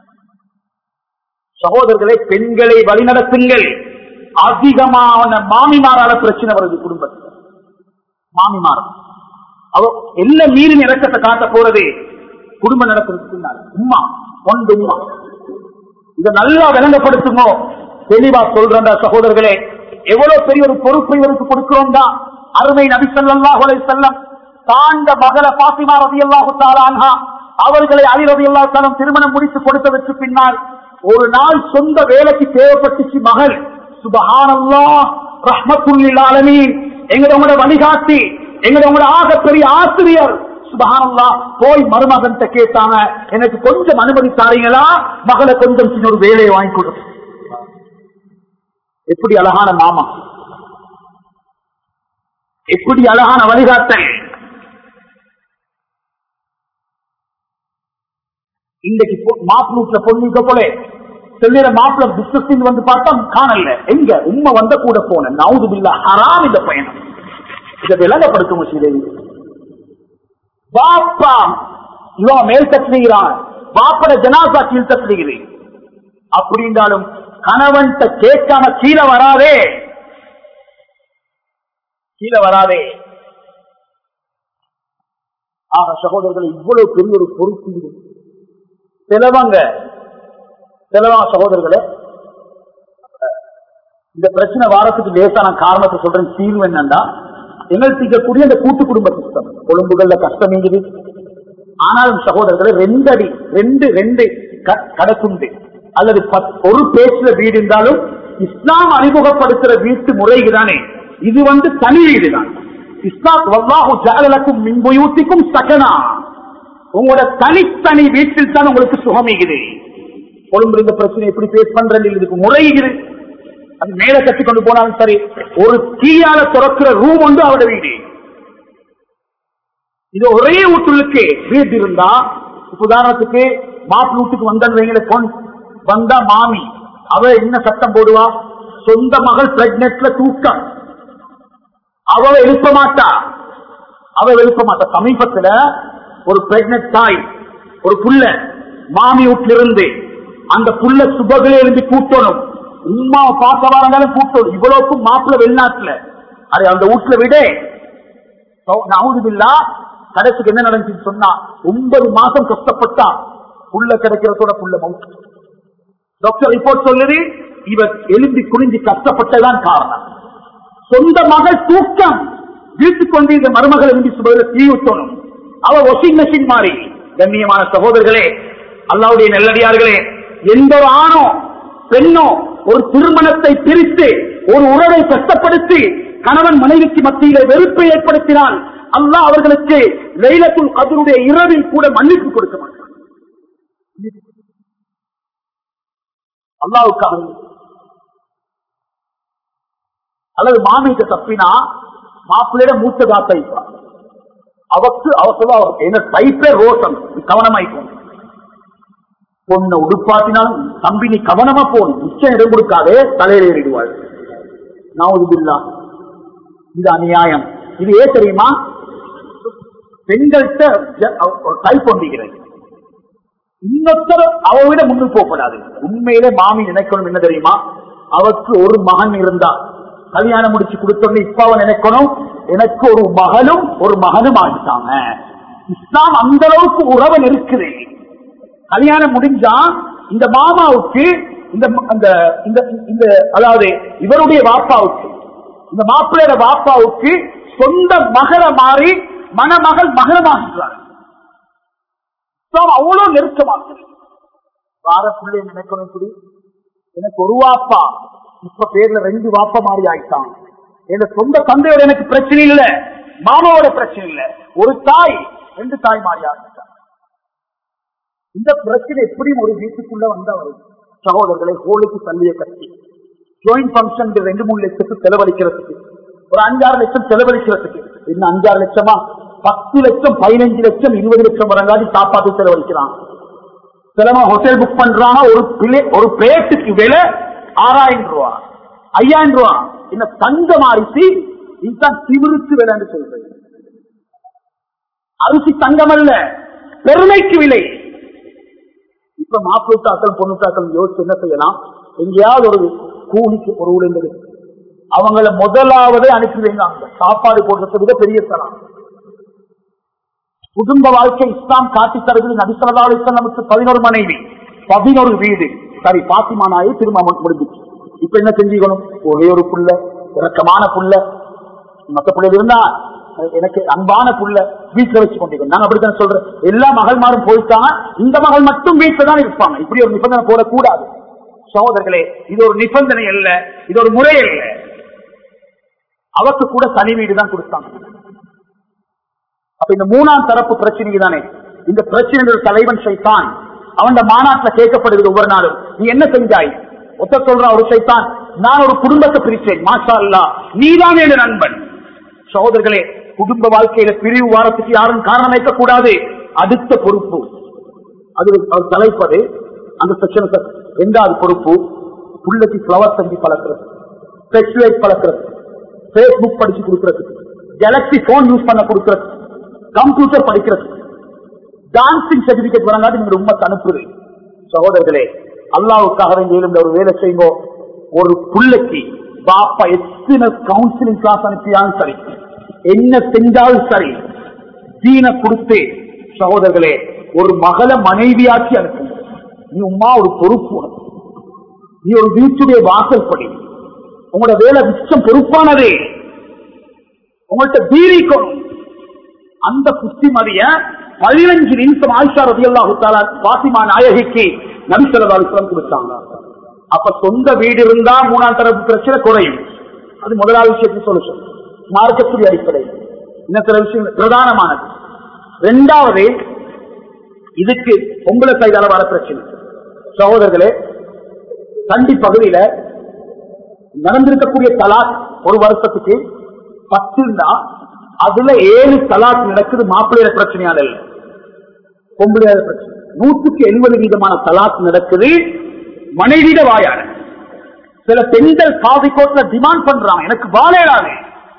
சகோதரர்களை பெண்களை வழிநடத்துங்கள் அதிகமான மாமிமாரால பிரச்சனை வருது குடும்பத்தில் மாமிமார் அவ எல்லா நீரின் இறக்கத்தை காட்ட போறது குடும்பம் நடத்துறதுக்கு பின்னால். உம்மா ஒன்று உம்மா இதை நல்லா விளங்கப்படுத்துமோ தெளிவா சொல்ற சகோதரர்களே எவ்வளவு பெரிய ஒரு பொறுப்பை இவருக்கு கொடுக்கிறோம் தான் அருமை நபி ஸல்லல்லாஹு அலைஹி வஸல்லம் தாண்ட மகள பாத்திமா ரலியல்லாஹு தஆலா அன்ஹா அவர்களை அலி ரலியல்லாஹு தஆலா திருமணம் முடித்து கொடுத்ததற்கு பின்னால் ஒரு நாள் சொந்த வேலைக்கு தேவைப்பட்டுச்சு மகள் சுபஹானல்லாஹ் ரஹ்மத்துல்லில் ஆலமீன் எங்களோட வழிகாட்டி எங்களோட ஆகப்பெரிய ஆசிரியர் சுபஹானல்லா போய் மருமகன் கேட்டாங்க எனக்கு கொஞ்சம் அனுமதி தாரீங்களா மகளை கொஞ்சம் சின்ன ஒரு வேலையை வாங்கி கொடு எப்படி அழகான மாமா எப்படி அழகான வழிகாட்டல் இன்றைக்கு மாப்பிளூட்ல பொண்ணுக்க போல செல்லிற மாப்பிள பிசினஸ் வந்து பார்த்தா காணல எங்க உண்மை வந்த கூட போன நவுது பில்லா ஹராம் இந்த பயணம் இதை விளங்கப்படுத்தும் ஸ்ரீதேவி பாப்பா இவன் மேல் தட்டுகிறான் பாப்பட ஜனாசா கீழ் தட்டுகிறேன் அப்படின்றாலும் கணவன்கிட்ட கேட்காம கீழே வராதே கீழே வராதே ஆக சகோதரர்கள் இவ்வளவு பெரிய ஒரு பொறுப்பு இது சிலவங்க சிலவா சகோதரர்களே இந்த பிரச்சனை வாரத்துக்கு லேசான காரணத்தை சொல்றேன் தீர்வு என்னன்னா எங்களுக்கு இருக்கக்கூடிய இந்த கூட்டு குடும்ப சிஸ்டம் கொழும்புகள்ல கஷ்டம் இருக்குது ஆனாலும் சகோதரர்களே ரெண்டு அடி ரெண்டு ரெண்டு கடக்குண்டு அல்லது ஒரு பேச்சுல வீடு இருந்தாலும் இஸ்லாம் அறிமுகப்படுத்துற வீட்டு முறைக்கு தானே இது வந்து தனி வீடு தான் இஸ்லாம் வல்லாஹு ஜாலலக்கும் மின்புயூத்திக்கும் சகனா உங்களோட தனித்தனி வீட்டில் தான் உங்களுக்கு சுகமிகுது கொழும்பு இந்த பிரச்சனை எப்படி பேஸ் பண்றது இதுக்கு முறையுது அது மேல கட்டி கொண்டு போனாலும் சரி ஒரு தீயால துறக்கிற ரூம் வந்து அவட வீடு இது ஒரே வீட்டுக்கு வீடு இருந்தா உதாரணத்துக்கு மாப்பிள்ள வீட்டுக்கு வந்தவங்களை கொண்டு வந்தா மாமி அவ என்ன சட்டம் போடுவா சொந்த மகள் பிரெக்னெட்ல தூக்கம் அவ எழுப்ப மாட்டா அவ எழுப்ப மாட்டா சமீபத்துல ஒரு பிரெக்னென்ட் தாய் ஒரு புள்ள மாமி வீட்டிலிருந்து அந்த புள்ள சுபகளே இருந்து கூட்டணும் உமாவை பார்க்க வராங்களும் கூட்டணும் இவ்வளவுக்கும் மாப்பிள்ள வெளிநாட்டுல அது அந்த வீட்டுல விட நவுதுபில்லா கடைசிக்கு என்ன நடந்துச்சு சொன்னா ஒன்பது மாசம் கஷ்டப்பட்டா புள்ள கிடைக்கிறதோட புள்ள மவுத்து டாக்டர் ரிப்போர்ட் சொல்லுது இவர் எலும்பி குனிஞ்சு கஷ்டப்பட்டதான் காரணம் சொந்த மகள் தூக்கம் வீட்டுக்கு வந்து இந்த மருமகள் எழுந்தி சுபையில தீ ஊத்தணும் அவ வாஷிங் மெஷின் மாறி கண்ணியமான சகோதரர்களே அல்லாவுடைய நெல்லடியார்களே எந்த ஒரு ஆணோ பெண்ணோ ஒரு திருமணத்தை பிரித்து ஒரு உறவை கஷ்டப்படுத்தி கணவன் மனைவிக்கு மத்தியிலே வெறுப்பை ஏற்படுத்தினால் அல்லாஹ் அவர்களுக்கு லைலத்துல் கதருடைய இரவில் கூட மன்னிப்பு கொடுக்க மாட்டான் அல்லாவுக்காக அல்லது மாமிக்கு தப்பினா மாப்பிள்ளையிட மூத்த காத்த அவக்கு அவ சொல்ல என்ன டைப்பே ரோசம் கவனமாய்க்கும் பொண்ணை உடுப்பாத்தினாலும் தம்பி நீ கவனமா போகணும் நிச்சயம் இடம் கொடுக்காதே தலையில ஏறிடுவாள் நாவுதுல்லா இது அநியாயம் இது ஏன் தெரியுமா பெண்கள்கிட்ட கை கொண்டிருக்கிறது இன்னொருத்தர் அவ விட முன்னுக்கு போகப்படாது உண்மையிலே மாமி நினைக்கணும் என்ன தெரியுமா அவருக்கு ஒரு மகன் இருந்தா கல்யாணம் முடிச்சு கொடுத்தோன்னு இப்ப அவன் நினைக்கணும் எனக்கு ஒரு மகளும் ஒரு மகனும் ஆகிட்டாங்க இஸ்லாம் அந்த அளவுக்கு உறவன் இருக்குது கல்யாணம் முடிஞ்சா இந்த மாமாவுக்கு இந்த அந்த இந்த இந்த அதாவது இவருடைய வாப்பாவுக்கு இந்த மாப்பிள்ளையோட வாப்பாவுக்கு சொந்த மகள மாறி மணமகள் மகளமாகிறார் அவ்வளவு நெருக்கமாக வார பிள்ளை நினைக்கணும் இப்படி எனக்கு ஒரு வாப்பா இப்ப பேர்ல ரெண்டு வாப்பா மாறி ஆயிட்டான் என் சொந்த தந்தையோட எனக்கு பிரச்சனை இல்ல மாமாவோட பிரச்சனை இல்ல ஒரு தாய் ரெண்டு தாய் மாறி ஆகிட்டான் இந்த பிரச்சனை எப்படியும் ஒரு வீட்டுக்குள்ள வந்தா வரும் சகோதரர்களை ஹோலிக்கு தள்ளிய கட்டி ஜாயிண்ட் பங்கன் ரெண்டு மூணு லட்சத்துக்கு செலவழிக்கிறதுக்கு ஒரு அஞ்சாறு லட்சம் செலவழிக்கிறதுக்கு இன்னும் அஞ்சாறு லட்சமா பத்து லட்சம் பதினஞ்சு லட்சம் இருபது லட்சம் வரங்காடி சாப்பாட்டு செலவழிக்கிறான் சிலமா ஹோட்டல் புக் பண்றாங்க ஒரு பிளே ஒரு பிளேட்டுக்கு விலை ஆறாயிரம் ரூபா ஐயாயிரம் ரூபா இந்த தங்கம் அரிசி இதுதான் திமிருக்கு விலைன்னு சொல்றது அரிசி தங்கம் அல்ல பெருமைக்கு விலை இப்ப மாப்பிள்ளாக்கள் பொண்ணுத்தாக்கள் யோசிச்சு என்ன செய்யலாம் எங்கேயாவது ஒரு கூலிக்கு ஒரு ஊழியர் அவங்கள முதலாவது அனுப்பி வைங்க அங்க சாப்பாடு போடுறதை விட பெரிய தரம் குடும்ப வாழ்க்கை இஸ்லாம் காட்டி தருவது நபிசல்லா நமக்கு பதினோரு மனைவி பதினோரு வீடு சரி பாத்திமா நாயை திருமணம் முடிஞ்சிச்சு இப்ப என்ன செஞ்சுக்கணும் ஒரே ஒரு புள்ள இறக்கமான புள்ள மத்த பிள்ளைகள் இருந்தா எனக்கு அன்பான புள்ள வீட்டுல வச்சு கொண்டிருக்கோம் நாங்க அப்படித்தான் சொல்றோம் எல்லா மகள்மாரும் போயிட்டாங்க இந்த மகள் மட்டும் வீட்டுல தான் இருப்பாங்க இப்படி ஒரு நிபந்தனை போடக்கூடாது சகோதரர்களே இது ஒரு நிபந்தனை அல்ல இது ஒரு முறை அல்ல அவருக்கு கூட தனி வீடு தான் கொடுத்தாங்க அப்ப இந்த மூணாம் தரப்பு பிரச்சனைக்கு தானே இந்த பிரச்சனை தலைவன் சைத்தான் அவன் மாநாட்டில் கேட்கப்படுகிறது ஒவ்வொரு நாளும் நீ என்ன செஞ்சாய் ஒத்த சொல்ற ஒரு சைத்தான் நான் ஒரு குடும்பத்தை பிரிச்சேன் மாஷா அல்லா நீதான் என் நண்பன் சகோதரர்களே குடும்ப வாழ்க்கையில பிரிவு வாரத்துக்கு யாரும் காரணம் வைக்க கூடாது அடுத்த பொறுப்பு அது அவர் தலைப்பது அந்த செக்ஷன் ரெண்டாவது பொறுப்பு புள்ளைக்கு ஃபிளவர் தங்கி பழக்கிறது செக்ஷுவேட் பழக்கிறது பேஸ்புக் படிச்சு கொடுக்கறது கேலக்சி போன் யூஸ் பண்ண கொடுக்கறது கம்ப்யூட்டர் படிக்கிறது டான்சிங் சர்டிபிகேட் வரங்காட்டி நீங்க உண்மை அனுப்புது சகோதரர்களே அல்லாவுக்காக வேண்டிய ஒரு வேலை செய்யுங்கோ ஒரு புள்ளைக்கு பாப்பா எத்தனை கவுன்சிலிங் கிளாஸ் அனுப்பியாலும் சரி என்ன செஞ்சாலும் சரி தீன கொடுத்து சகோதரர்களே ஒரு மகள மனைவியாக்கி அனுப்புங்க நீ உமா ஒரு பொறுப்பு உனக்கு. நீ ஒரு வீட்டுடைய வாசல் படி உங்களோட வேலை மிச்சம் பொறுப்பானதே உங்கள்கிட்ட தீரிக்கணும் அந்த புத்திமதிய பதினஞ்சு நிமிஷம் ஆயிஷா ரதி அல்லாஹு பாத்திமா நாயகிக்கு நபிசல்லாஸ்லாம் கொடுத்தாங்க அப்ப சொந்த வீடு இருந்தா மூணாம் தரப்பு பிரச்சனை குறையும் அது முதலாவது விஷயத்தை சொல்லுச்சோம் மார்க்கத்துடைய அடிப்படை இன்னும் சில விஷயம் பிரதானமானது ரெண்டாவது இதுக்கு பொங்கல சைடால வர பிரச்சனை சகோதரர்களே கண்டி பகுதியில நடந்திருக்கக்கூடிய தலாக் ஒரு வருஷத்துக்கு பத்து இருந்தா அதுல ஏழு தலாக் நடக்குது மாப்பிள்ளைய பிரச்சனையால இல்ல பொம்பளையாத பிரச்சனை நூற்றுக்கு எண்பது வீதமான தலாக் நடக்குது மனைவிட வாயால சில பெண்கள் காவி கோட்ல டிமாண்ட் பண்றாங்க எனக்கு வாழையாரு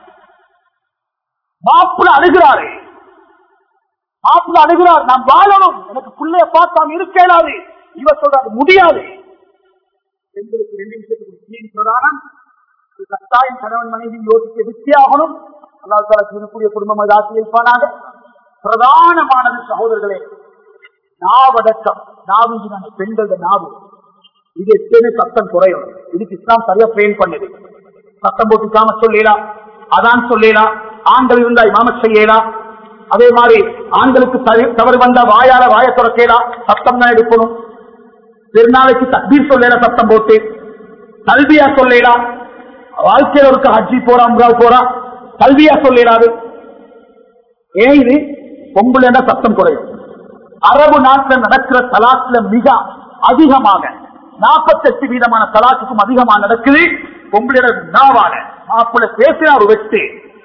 மாப்பிள்ள அழுகிறாரு மாப்பிள்ள அழுகிறார் நான் வாழணும் எனக்கு பிள்ளைய பார்த்தாம இருக்கலாது இவ சொல்றாரு முடியாது பெண்களுக்கு ரெண்டு விஷயத்துக்கு தீன் பிரதானம் இது கட்டாயம் கணவன் மனைவி யோசிக்க வித்தியாகணும் அல்லாஹ் இருக்கக்கூடிய குடும்பம் அதை ஆட்சி வைப்பானாக பிரதானமானது சகோதரர்களே நாவடக்கம் நாவிஞ்சு நம்ம பெண்களோட நாவு இது எத்தனை சத்தம் குறையும் இதுக்கு இஸ்லாம் சரியா ட்ரெயின் பண்ணுது சத்தம் போட்டு காம சொல்லலாம் அதான் சொல்லலாம் ஆண்கள் இருந்தா இமாம செய்யலாம் அதே மாதிரி ஆண்களுக்கு தவறு- தவறு வந்தா வாயால வாய துறக்கலாம் சத்தம் தான் எடுக்கணும் பெருநாளைக்கு தக்பீர் சொல்லல சத்தம் போட்டு கல்வியா சொல்லலாம் வாழ்க்கையில இருக்க ஹஜ்ஜி போறா அம்ரால் போறா கல்வியா சொல்லலாது ஏன் இது பொம்புல சத்தம் குறையும் அரபு நாட்டில் நடக்கிற தலாக்குல மிக அதிகமாக நாற்பத்தெட்டு வீதமான தலாக்குக்கும் அதிகமாக நடக்குது பொம்பளையோட நாவான மாப்பிள்ள பேசினா ஒரு வெட்டு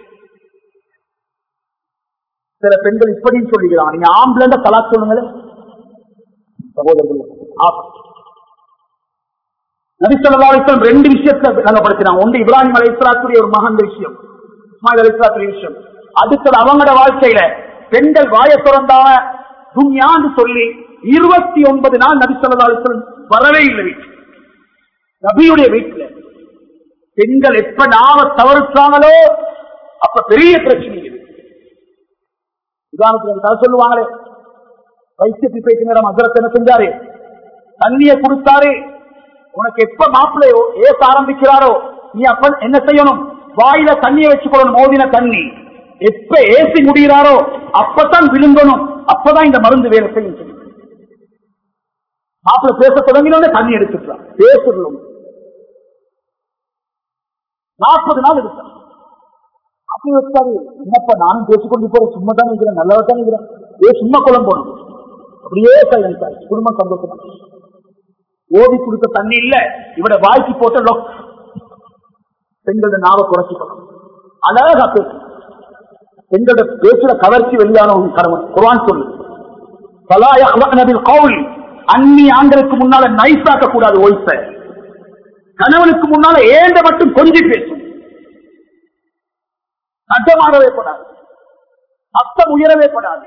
சில பெண்கள் இப்படியும் சொல்லுகிறான் நீங்க ஆம்பளை தலாக் சொல்லுங்களேன் சகோதரர்கள் ஆப். நபி ஸல்லல்லாஹு அலைஹி வஸல்லம் ரெண்டு விஷயத்தை விளங்கப்படுத்தினாங்க ஒன்று இப்ராஹிம் அலைஹிஸ்ஸலாத்துடைய ஒரு மகன் விஷயம் இஸ்மாயில் அலைஹிஸ்ஸலாத்துடைய விஷயம் அடுத்தது அவங்களோட வாழ்க்கையில பெண்கள் வாய திறந்தாவ துன்யான்னு சொல்லி இருபத்தி ஒன்பது நாள் நபி ஸல்லல்லாஹு அலைஹி வஸல்லம் வரவே இல்லை வீட்டுக்கு நபியுடைய வீட்டுல பெண்கள் எப்ப நாவ தவறுத்தாங்களோ அப்ப பெரிய பிரச்சனை இது உதாரணத்துக்கு கதை சொல்லுவாங்களே வைத்தியத்துக்கு போயிட்டு நேரம் அசரத் என்ன செஞ்சாரு தண்ணிய கொடுத்தாரு உனக்கு எப்ப மாப்பிள்ளையோ ஏச ஆரம்பிக்கிறாரோ நீ அப்ப என்ன செய்யணும் வாயில தண்ணியை வச்சுக்கொள்ளணும் மோதின தண்ணி எப்ப ஏசி முடிகிறாரோ அப்பதான் விழுங்கணும் அப்பதான் இந்த மருந்து வேலை செய்யும் சொல்லி. மாப்பிள்ளை பேச தொடங்கினோட தண்ணி எடுத்துக்கலாம் பேசணும் நாற்பது நாள் எடுத்தார் அப்படி வச்சாரு என்னப்பா நானும் பேசிக்கொண்டு போறேன் சும்மா தான் இருக்கிறேன் நல்லதா தான் இருக்கிறேன் ஏ சும்மா குளம் போகணும் அப்படியே சைலன்ஸ் ஆச்சு குடும்பம் சந்தோஷமா ஓதி கொடுத்த தண்ணி இல்ல இவட வாய்க்கு போட்ட லொக் பெண்களோட நாவை குறைச்சிக்கணும் அழகா பேசு பெண்களோட பேச்சுல கவர்ச்சி வெளியான ஒரு கடவுள் குர்ஆன் சொல்லு பலா யஹ்லக்னபில் கவுல் அந்நி ஆண்களுக்கு முன்னால நைஸாக்க கூடாது ஒய்ஃப கணவனுக்கு முன்னால ஏண்ட மட்டும் கொஞ்சி பேசும் சட்டமாகவே படாது சத்தம் உயரவே படாது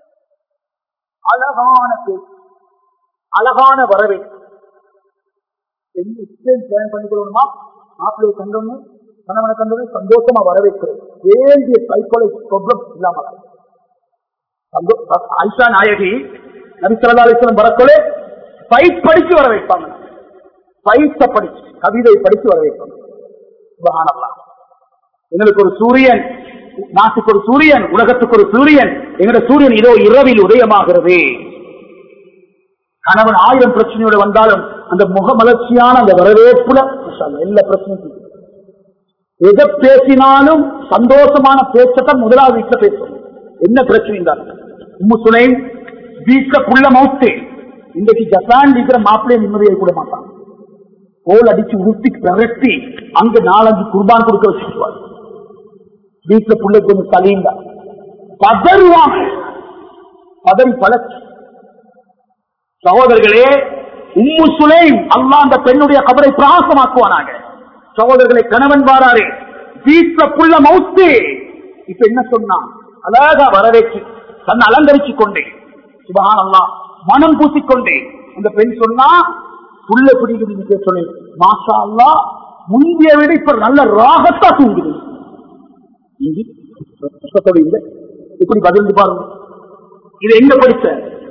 அழகான பேச்சு அழகான வரவேற்பு என்ன இஸ்ரேல் பிளான் பண்ணிக்கணுமா மாப்பிள்ளையை கண்டோன்னு கணவனை கண்டோன்னு சந்தோஷமா வரவேற்கிறது வேண்டிய சைக்கோலஜி ப்ராப்ளம் இல்லாம சந்தோ- ஆயிஷா நாயகி நபிசல்லா அலிஸ்லம் வரக்கொலே ஃபைட் படிச்சு வர வைப்பாங்க ஃபைட்ட படிச்சு கவிதை படிச்சு வர வைப்பாங்க சுபஹானல்லாஹ். எங்களுக்கு ஒரு சூரியன் நாட்டுக்கு ஒரு சூரியன் உலகத்துக்கு ஒரு சூரியன் எங்கட சூரியன் இதோ இரவில் உதயமாகிறது கணவன் ஆயிரம் பிரச்சனையோட வந்தாலும் அந்த முகமலர்ச்சியான அந்த வரவேற்புல மாஷா அல்லாஹ், எல்லா பிரச்சனையும் தீரும். எதை பேசினாலும் சந்தோஷமான பேச்சத்தான் முதலாவது வீட்டுல பேசும் என்ன பிரச்சனை தான் உம்மு சுனை வீட்டுல புள்ள மவுத்து இன்றைக்கு ஜப்பான் இருக்கிற மாப்பிள்ளைய நிம்மதியை கூட மாட்டான் கோல் அடிச்சு உருட்டி பிரட்டி அங்க நாலஞ்சு குர்பான் கொடுக்க வச்சுக்குவார் வீட்டுல புள்ள கொஞ்சம் தலையுங்க பதறுவாங்க பதறி பழச்சு சகோதரர்களே உம்மு சுலைம் அல்லாஹ் அந்த பெண்ணுடைய கபரை பிரகாசமாக்குவானாங்க சகோதரர்களை கணவன் வாராரு வீட்டுல புள்ள மவுத்து இப்ப என்ன சொன்னான் அழகா வரவேற்று தன்னை அலங்கரிச்சு கொண்டேன் சுபஹான் அல்லாஹ் மனம் பூசிக்கொண்டே இந்த பெண் சொன்னா புள்ள பிடிக்குது சொல்லி மாஷா அல்லாஹ் முந்தைய விட இப்ப நல்ல ராகத்தா தூங்குது இங்கு புத்தகத்தோட இல்லை. இப்படி பதில் பாருங்க இது எங்க படிச்ச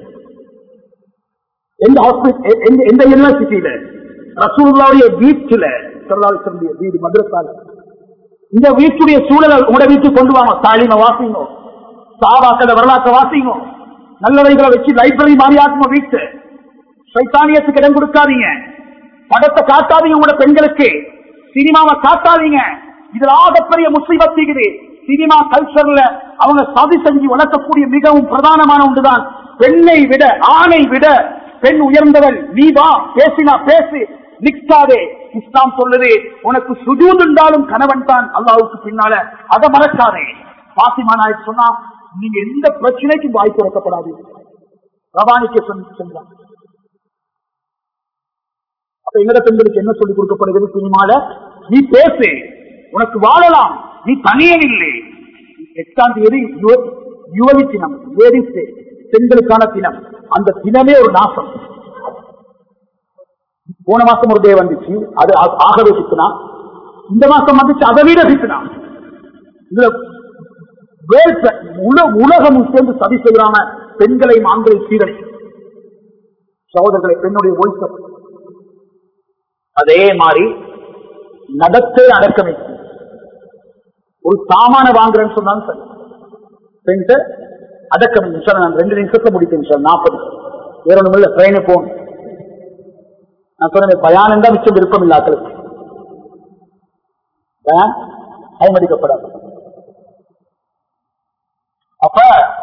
எந்த ஹாஸ்பிட்டல் எந்த எந்த யூனிவர்சிட்டியில ரசூலுல்லாவுடைய வீட்டுல சல்லாவுடைய வீடு மதுரத்தால இந்த வீட்டுடைய சூழலை உங்களோட வீட்டுக்கு கொண்டு வாங்க தாலிம வாசிங்க சாபாக்கள வரலாற்றை வாசிங்க நல்லவைகளை வச்சு லைப்ரரி மாதிரி ஆக்குங்க வீட்டு சைத்தானியத்துக்கு இடம் கொடுக்காதீங்க படத்தை காட்டாதீங்க உங்களோட பெண்களுக்கு சினிமாவை காட்டாதீங்க இதுல ஆகப்பெரிய முஸ்லிமத் இருக்குது சினிமா கல்ச்சர்ல அவங்க சதி செஞ்சு வளர்க்கக்கூடிய மிகவும் பிரதானமான ஒன்றுதான் பெண்ணை விட ஆணை விட பெண் உயர்ந்தவள் நீ வா பேசினா பேசு நிற்காதே இஸ்லாம் சொல்லுது உனக்கு சுஜூத் இருந்தாலும் கணவன் தான் அல்லாவுக்கு பின்னால அதை மறக்காதே பாசிமா நாயக் சொன்னா நீங்க எந்த பிரச்சனைக்கும் வாய்ப்பு திறக்கப்படாது ரவானிக்கு சொல்லி சென்றான் அப்ப எங்கட பெண்களுக்கு என்ன சொல்லிக் கொடுக்கப்படுகிறது சினிமால நீ பேசு உனக்கு வாழலாம் நீ தனியன் இல்லை எட்டாம் தேதி யுவ- யுவதி தினம் லேடிஸ் டே பெண்களுக்கான தினம் அந்த தினமே ஒரு நாசம் போன மாசம் ஒரு டே வந்துச்சு அது ஆ- ஆகவே சிக்கனா இந்த மாசம் வந்துச்சு அதை விட சிக்கனா இதுல வேல் பெ- உல- உலகமும் சேர்ந்து சதி செய்யறாம பெண்களையும் ஆண்களை சீரழி சகோதரர்களை பெண்ணுடைய ஒய்ச அதே மாதிரி நடத்தை அடக்கம் வைக்கும் ஒரு சாமான வாங்குறேன்னு சொன்னாலும் சரி பெண்கிட்ட அடக்கம் வைக்கும். சார் நான் ரெண்டு நிமிஷத்துல முடிப்பேன் சார் நாற்பது வேற ஒண்ணும் இல்ல ட்ரெயினு போகணும் நான் சொன்னேன் பயானம் தான் மிச்சம் விருப்பம் இல்லாக்களுக்கு பயான் அனுமதிக்கப்படாது அப்ப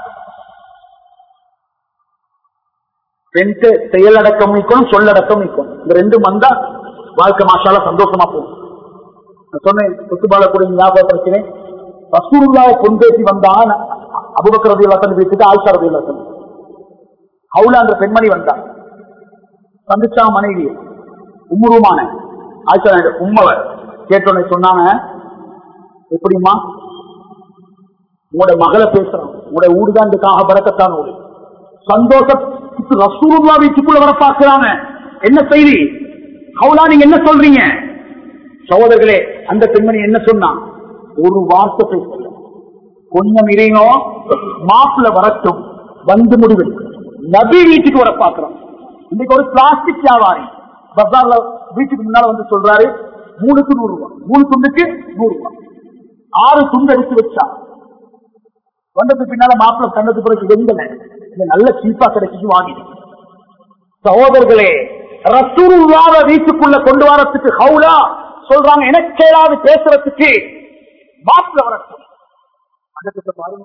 பெண்க்கு செயலடக்கம் வைக்கணும் சொல்லடக்கம் வைக்கணும் இந்த ரெண்டும் வந்தா வாழ்க்கை மாஷால சந்தோஷமா போகும் நான் சொன்னேன் சொத்துபால கூட ஞாபகப்படுத்தினேன் ரசூலுல்லாவை பொன் பேசி வந்தான் அபுபக்கர் ரதி வசன் பேசிட்டு ஆயிஷா ரதி வசன் ஹவுலா அந்த பெண்மணி வந்தான் சந்திச்சா மனைவி உம்முருமான ஆயிஷா நாயுடு, உம்மவர் கேட்டோன்னே சொன்னாங்க எப்படிம்மா உங்களோட மகளை பேசுறோம் உங்களோட ஊடுதான் இதுக்காக பறக்கத்தான் ஊடு சந்தோஷத்துக்கு ரசூலுல்லா வீட்டுக்குள்ள வர பார்க்கிறாங்க என்ன செய்தி ஹவுலா நீங்க என்ன சொல்றீங்க சகோதரர்களே அந்த பெண்மணி என்ன சொன்னா ஒரு வார்த்தை பேசல கொஞ்சம் இறையோ மாப்பிள்ள வரட்டும் வந்து முடிவெடுக்கும் நபி வீட்டுக்கு வர பார்க்கிறோம் இன்னைக்கு ஒரு பிளாஸ்டிக் வியாபாரி பஜார்ல வீட்டுக்கு முன்னால வந்து சொல்றாரு மூணுக்கு நூறு ரூபாய் மூணு துண்டுக்கு நூறு ரூபாய் ஆறு துண்டு எடுத்து வச்சா வந்ததுக்கு பின்னால மாப்பிள்ள கண்டது பிறகு எங்கல இது நல்ல சீப்பா கிடைச்சிச்சு வாங்கிட்டு சகோதரர்களே ரசூலுல்லாவ வீட்டுக்குள்ள கொண்டு வரத்துக்கு ஹவுலா சொல்றாங்க எனக்கு ஏதாவது பேசுறதுக்கு மாப்பிள்ள வரட்டும் அடுத்தது பாருங்க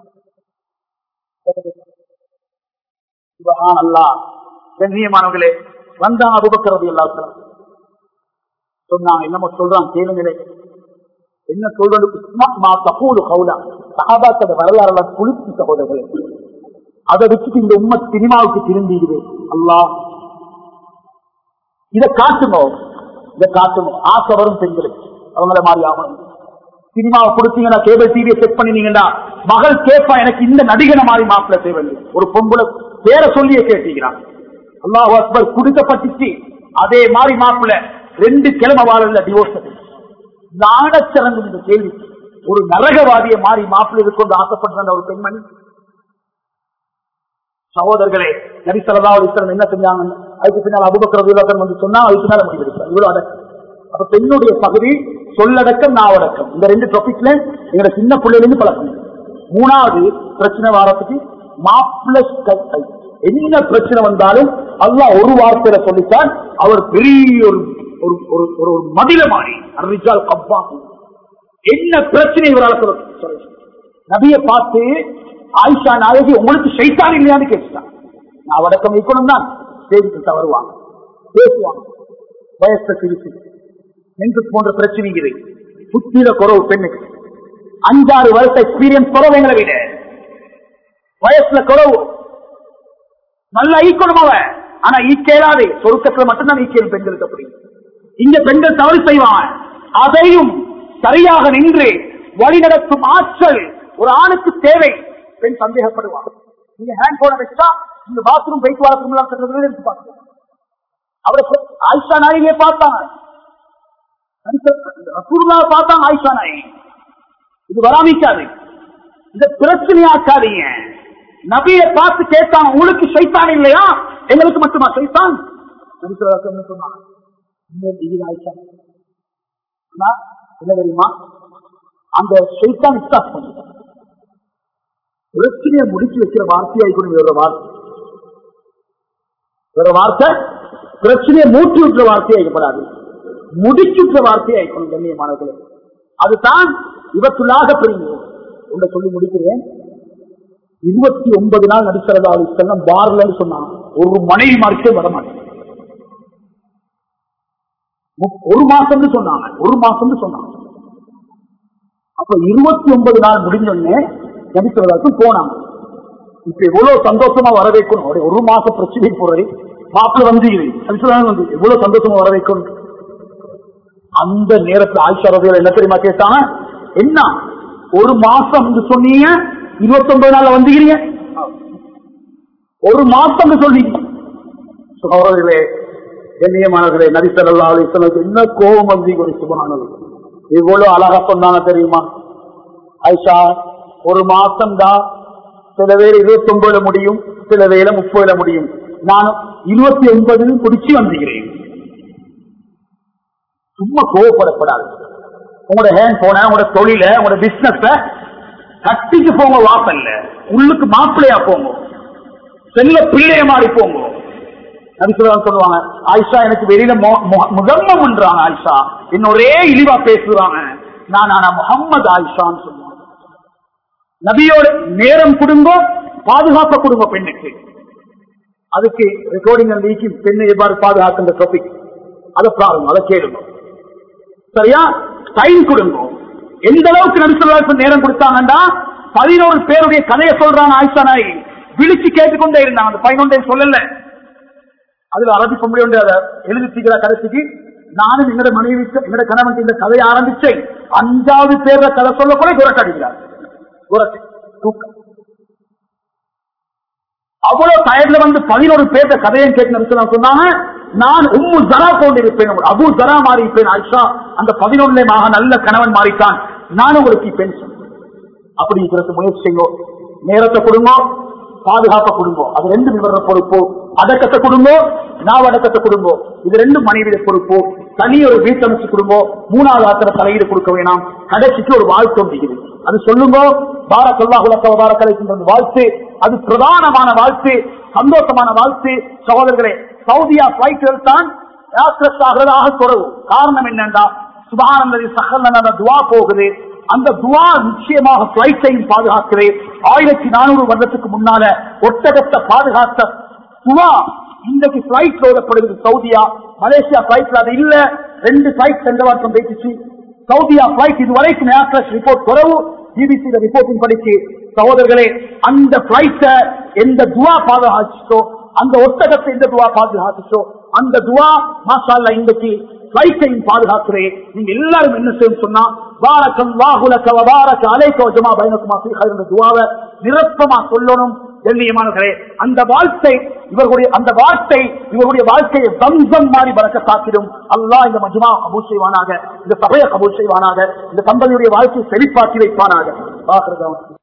சுபஹான் அல்லாஹ் கண்ணியமானவர்களே வந்தாங்க அபுபக்கரது எல்லாத்திலும் சொன்னாங்க என்னமோ சொல்றான் கேளுங்களே என்ன சொல்றது இஸ்மா மா தகூலு கவுலா சஹாபாக்கள வரலாறுலாம் குளிர்ச்சி சகோதரர்களே அதை வச்சுட்டு இந்த உண்மை சினிமாவுக்கு திரும்பிடுது அல்லாஹ் இதை காட்டுங்க இதை காட்டுங்க ஆசை வரும் பெண்களுக்கு அவங்கள மாதிரி ஆகணும் சினிமாவை கொடுத்தீங்கன்னா கேபிள் டிவியை செட் பண்ணினீங்கன்னா மகள் கேட்பா எனக்கு இந்த நடிகனை மாதிரி மாப்பிள்ள தேவை ஒரு பொம்பளை பேரை சொல்லியே கேட்டீங்கிறான் அல்லாஹ் அக்பர் குடுக்கப்பட்டுச்சு அதே மாதிரி மாப்பிள்ள ரெண்டு கிழமை வாழல டிவோர்ஸ் நாடச்சரங்கு இந்த கேள்வி ஒரு நரகவாதிய மாறி மாப்பிள்ளை இருக்கொண்டு ஆசைப்படுற ஒரு பெண்மணி சகோதரர்களே நபி சல்லா அலிஸ்லாம் என்ன செஞ்சாங்க அதுக்கு பின்னால் அபுபக்கர் வந்து சொன்னா அதுக்கு மேல முடிவெடுப்பார் இவ்வளவு அடக்கம் அப்ப பெண்ணுடைய பகுதி சொல்லடக்கம் நாவடக்கம் இந்த ரெண்டு டாபிக்ல எங்க சின்ன பிள்ளையிலிருந்து பழக்கம் மூணாவது பிரச்சனை வாரத்துக்கு மாப்பிள்ள கை என்ன பிரச்சனை வந்தாலும் அல்லாஹ் ஒரு வார்த்தையில சொல்லித்தான் அவர் பெரிய ஒரு ஒரு ஒரு ஒரு ஒரு மதில மாறி அறிஞ்சால் கப்பா என்ன பிரச்சனை இவரால் சொல்ல சொல்ல நபியை பார்த்து ஆயிஷா நாயகி உங்களுக்கு சைத்தான் இல்லையான்னு கேட்டுட்டான் நான் வடக்கம் வைக்கணும் தான் செய்திக்கிட்ட வருவாங்க பேசுவாங்க வயசு சிரிச்சு நெஞ்சு போன்ற பிரச்சனைகள் புத்திர குறவு பெண்ணுக்கு அஞ்சாறு வருஷ எக்ஸ்பீரியன்ஸ் குறவு எங்களை விட வயசுல குறவு நல்ல ஈக்கணும் அவன் ஆனா ஈக்கேலாதே சொருக்கத்துல மட்டும்தான் ஈக்கேல் பெண்களுக்கு அப்படி இங்க பெண்கள் தவறு செய்வாங்க அதையும் சரியாக நின்று வழிநடத்தும் ஆற்றல் ஒரு ஆணுக்கு தேவை பெண் சந்தேகப்படுவாங்க நீங்க ஹேண்ட் போன வச்சா இந்த பாத்ரூம் போயிட்டு வரதுக்கு எடுத்து பார்க்கணும் அவரை ஆயிஷா நாயகியை பார்த்தாங்க ரசூல்லா பார்த்தாங்க ஆயிஷா நாயகி இது வராமிக்காது இத பிரச்சனையாக்காதீங்க நபியை பார்த்து கேட்டாங்க உங்களுக்கு சைத்தான் இல்லையா எங்களுக்கு மட்டுமா சைத்தான் நபிசுல்லாசன் சொன்னாங்க இன்னொரு இது ஆயிஷா ஆனா, என்ன தெரியுமா அந்த சைத்தான் ஸ்டாப் பண்ணிட்டான் பிரச்சனையை முடிச்சு வைக்கிற வார்த்தையாய் கூட வேற வார்த்தை வேற வார்த்தை பிரச்சனையை மூட்டி விட்டுற வார்த்தையா இருக்கப்படாது முடிச்சுற்ற வார்த்தையா இருக்கணும் கண்ணியமானவர்களே அதுதான் இவற்றுள்ளாக பெரிய உங்களை சொல்லி முடிக்கிறேன் இருபத்தி ஒன்பது நாள் நடிக்கிறதா செல்லம் பார்ல சொன்னாங்க ஒரு மனைவி மார்க்கே வரமாட்டேன் மு- ஒரு மாசம்னு சொன்னாங்க ஒரு மாசம்னு சொன்னாங்க அப்ப இருபத்தி ஒன்பது நாள் முடிஞ்சோடனே நடிக்கிறதாக்கு போனாங்க இப்ப எவ்வளவு சந்தோஷமா வர வைக்கணும் ஒரு- ஒரு மாசம் பிரச்சனை போறது மாப்பிள்ள வந்து இது நபிசுல்லாஹ் வந்து எவ்வளவு சந்தோஷமா வர வைக்கணும் அந்த நேரத்துல ஆயிஷா ரவியல் என்ன தெரியுமா கேட்டாங்க என்ன ஒரு மாசம் சொன்னீங்க இருபத்தி ஒன்பது நாள்ல வந்துக்கிறீங்க ஒரு மாசம் சொன்னீங்க சகோதரர்களே கண்ணியமானவர்களே நபி ஸல்லல்லாஹு அலைஹி வஸல்லம் என்ன கோபம் வந்து ஒரு சுபஹானல்லாஹ் இவ்வளவு அழகா சொன்னாங்க தெரியுமா ஐஷா ஒரு மாசம் தான் சில பேர் இருபத்தி ஒன்பதுல முடியும் சில வேலை முப்பதுல முடியும் நான் இருபத்தி ஒன்பது குடிச்சு வந்துகிறேன் சும்மா கோவப்படப்படாது உங்களோட ஹேண்ட் போன உங்களோட தொழில உங்களோட பிசினஸ் கட்டிட்டு போங்க வாசல்ல உள்ளுக்கு மாப்பிள்ளையா போங்க செல்ல பிள்ளைய மாறி போங்க நபிசுல்லாம் சொல்லுவாங்க ஆயிஷா எனக்கு வெளியில முதம்மம் பண்றாங்க ஆயிஷா என்ன ஒரே இழிவா பேசுறாங்க நான் ஆனா முகம்மது ஆயிஷான்னு சொல்லுவாங்க நபியோட நேரம் குடும்ப பாதுகாப்ப குடும்ப பெண்ணுக்கு அதுக்கு ரெக்கார்டிங் அந்த வீக்கு பெண்ணை எவ்வாறு பாதுகாக்கின்ற டாபிக் அதை பாருங்க அதை கேளுங்க சரியா டைம் கொடுங்க எந்த அளவுக்கு நபிசுல்லாவுக்கு நேரம் கொடுத்தாங்கன்னா பதினோரு பேருடைய கதையை சொல்றாங்க ஆயிஷா நாய் விழிச்சு கேட்டுக்கொண்டே இருந்தாங்க அந்த பதினொன்றே சொல்லல அதுல அரபி பொம்பளை ஒன்று அதை எழுதி தீக்கிற கடைசிக்கு நானும் எங்கட மனைவி எங்கட கணவன் இந்த கதையை ஆரம்பிச்சேன் அஞ்சாவது பேர்ல கதை சொல்ல கூட குரட்டடிக்கிறார் குரட்டு தூக்கம் அவ்வளவு டயர்ல வந்து பதினோரு பேர்த்த கதையை கேட்டு சொன்னாங்க நான் உம்மு ஜரா கொண்டு இருப்பேன் அபு ஜரா மாறி இருப்பேன் ஆயிஷா அந்த பதினொன்னுல மாக நல்ல கணவன் மாறித்தான் நானும் உங்களுக்கு இப்பேன் சொன்னேன் அப்படி இருக்கிறது முயற்சி செய்யுங்க நேரத்தை கொடுங்க பாதுகாப்ப குடும்பம் அது ரெண்டு விவர பொறுப்பு அடக்கத்தை குடும்பம் நாவ் அடக்கத்தை குடும்பம் இது ரெண்டு மனைவிய பொறுப்பு தனி ஒரு வீட்டமைச்சு குடும்பம் மூணாவது ஆத்திர தலையீடு கொடுக்க வேணாம் கடைசிக்கு ஒரு வாழ்த்து ஒன்றுகிறது அது சொல்லுங்க பார சொல்லா உலக பார கலைக்கின்றது வாழ்த்து அது பிரதானமான வாழ்த்து சந்தோஷமான வாழ்த்து சகோதரர்களே சவுதியா பிளைட்டுகள் தான் ஏர்கிராப்ட் ஆகிறதாக தொடரும் காரணம் என்னண்டா சுபானந்தரி சகலன துவா போகுது அந்த துவா நிச்சயமாக பிளைட்டையும் பாதுகாக்குது ஆயிரத்தி நானூறு வருடத்துக்கு முன்னால ஒட்டகத்தை பாதுகாத்த துவா இன்றைக்கு பிளைட் ஓதப்படுது சவுதியா மலேசியா பிளைட்ல அது இல்ல ரெண்டு பிளைட் சென்ற வருஷம் பேசிச்சு சவுதியா பிளைட் இதுவரைக்கும் ஏர்கிராப்ட் ரிப்போர்ட் குறவு பிபிசி ரிப்போர்ட்டின் படிச்சு சகோதரர்களே அந்த பிளைட்ட எந்த துவா பாதுகாச்சுச்சோ அந்த ஒட்டகத்தை எந்த துவா பாதுகாத்துச்சோ அந்த துவா மாசால இன்றைக்கு பிளைட்டையும் பாதுகாக்கிறேன் நீங்க எல்லாரும் என்ன செய்யும் சொன்னா பாரக்கம் வாகுலக்க வபாரக்க அலைக்கோ ஜமா பயணக்குமா என்ற துவாவை நிரப்பமா சொல்லணும் கண்ணியமானவர்களே அந்த வாழ்க்கை இவர்களுடைய அந்த வார்த்தை இவருடைய வாழ்க்கையை தம்சம் மாறி பறக்க சாத்திடும் அல்லாஹ் இந்த மஜ்மா கபூல் செய்வானாக இந்த சபையை கபூல் செய்வானாக இந்த தம்பதியுடைய வாழ்க்கையை செழிப்பாக்கி வைப்பானாக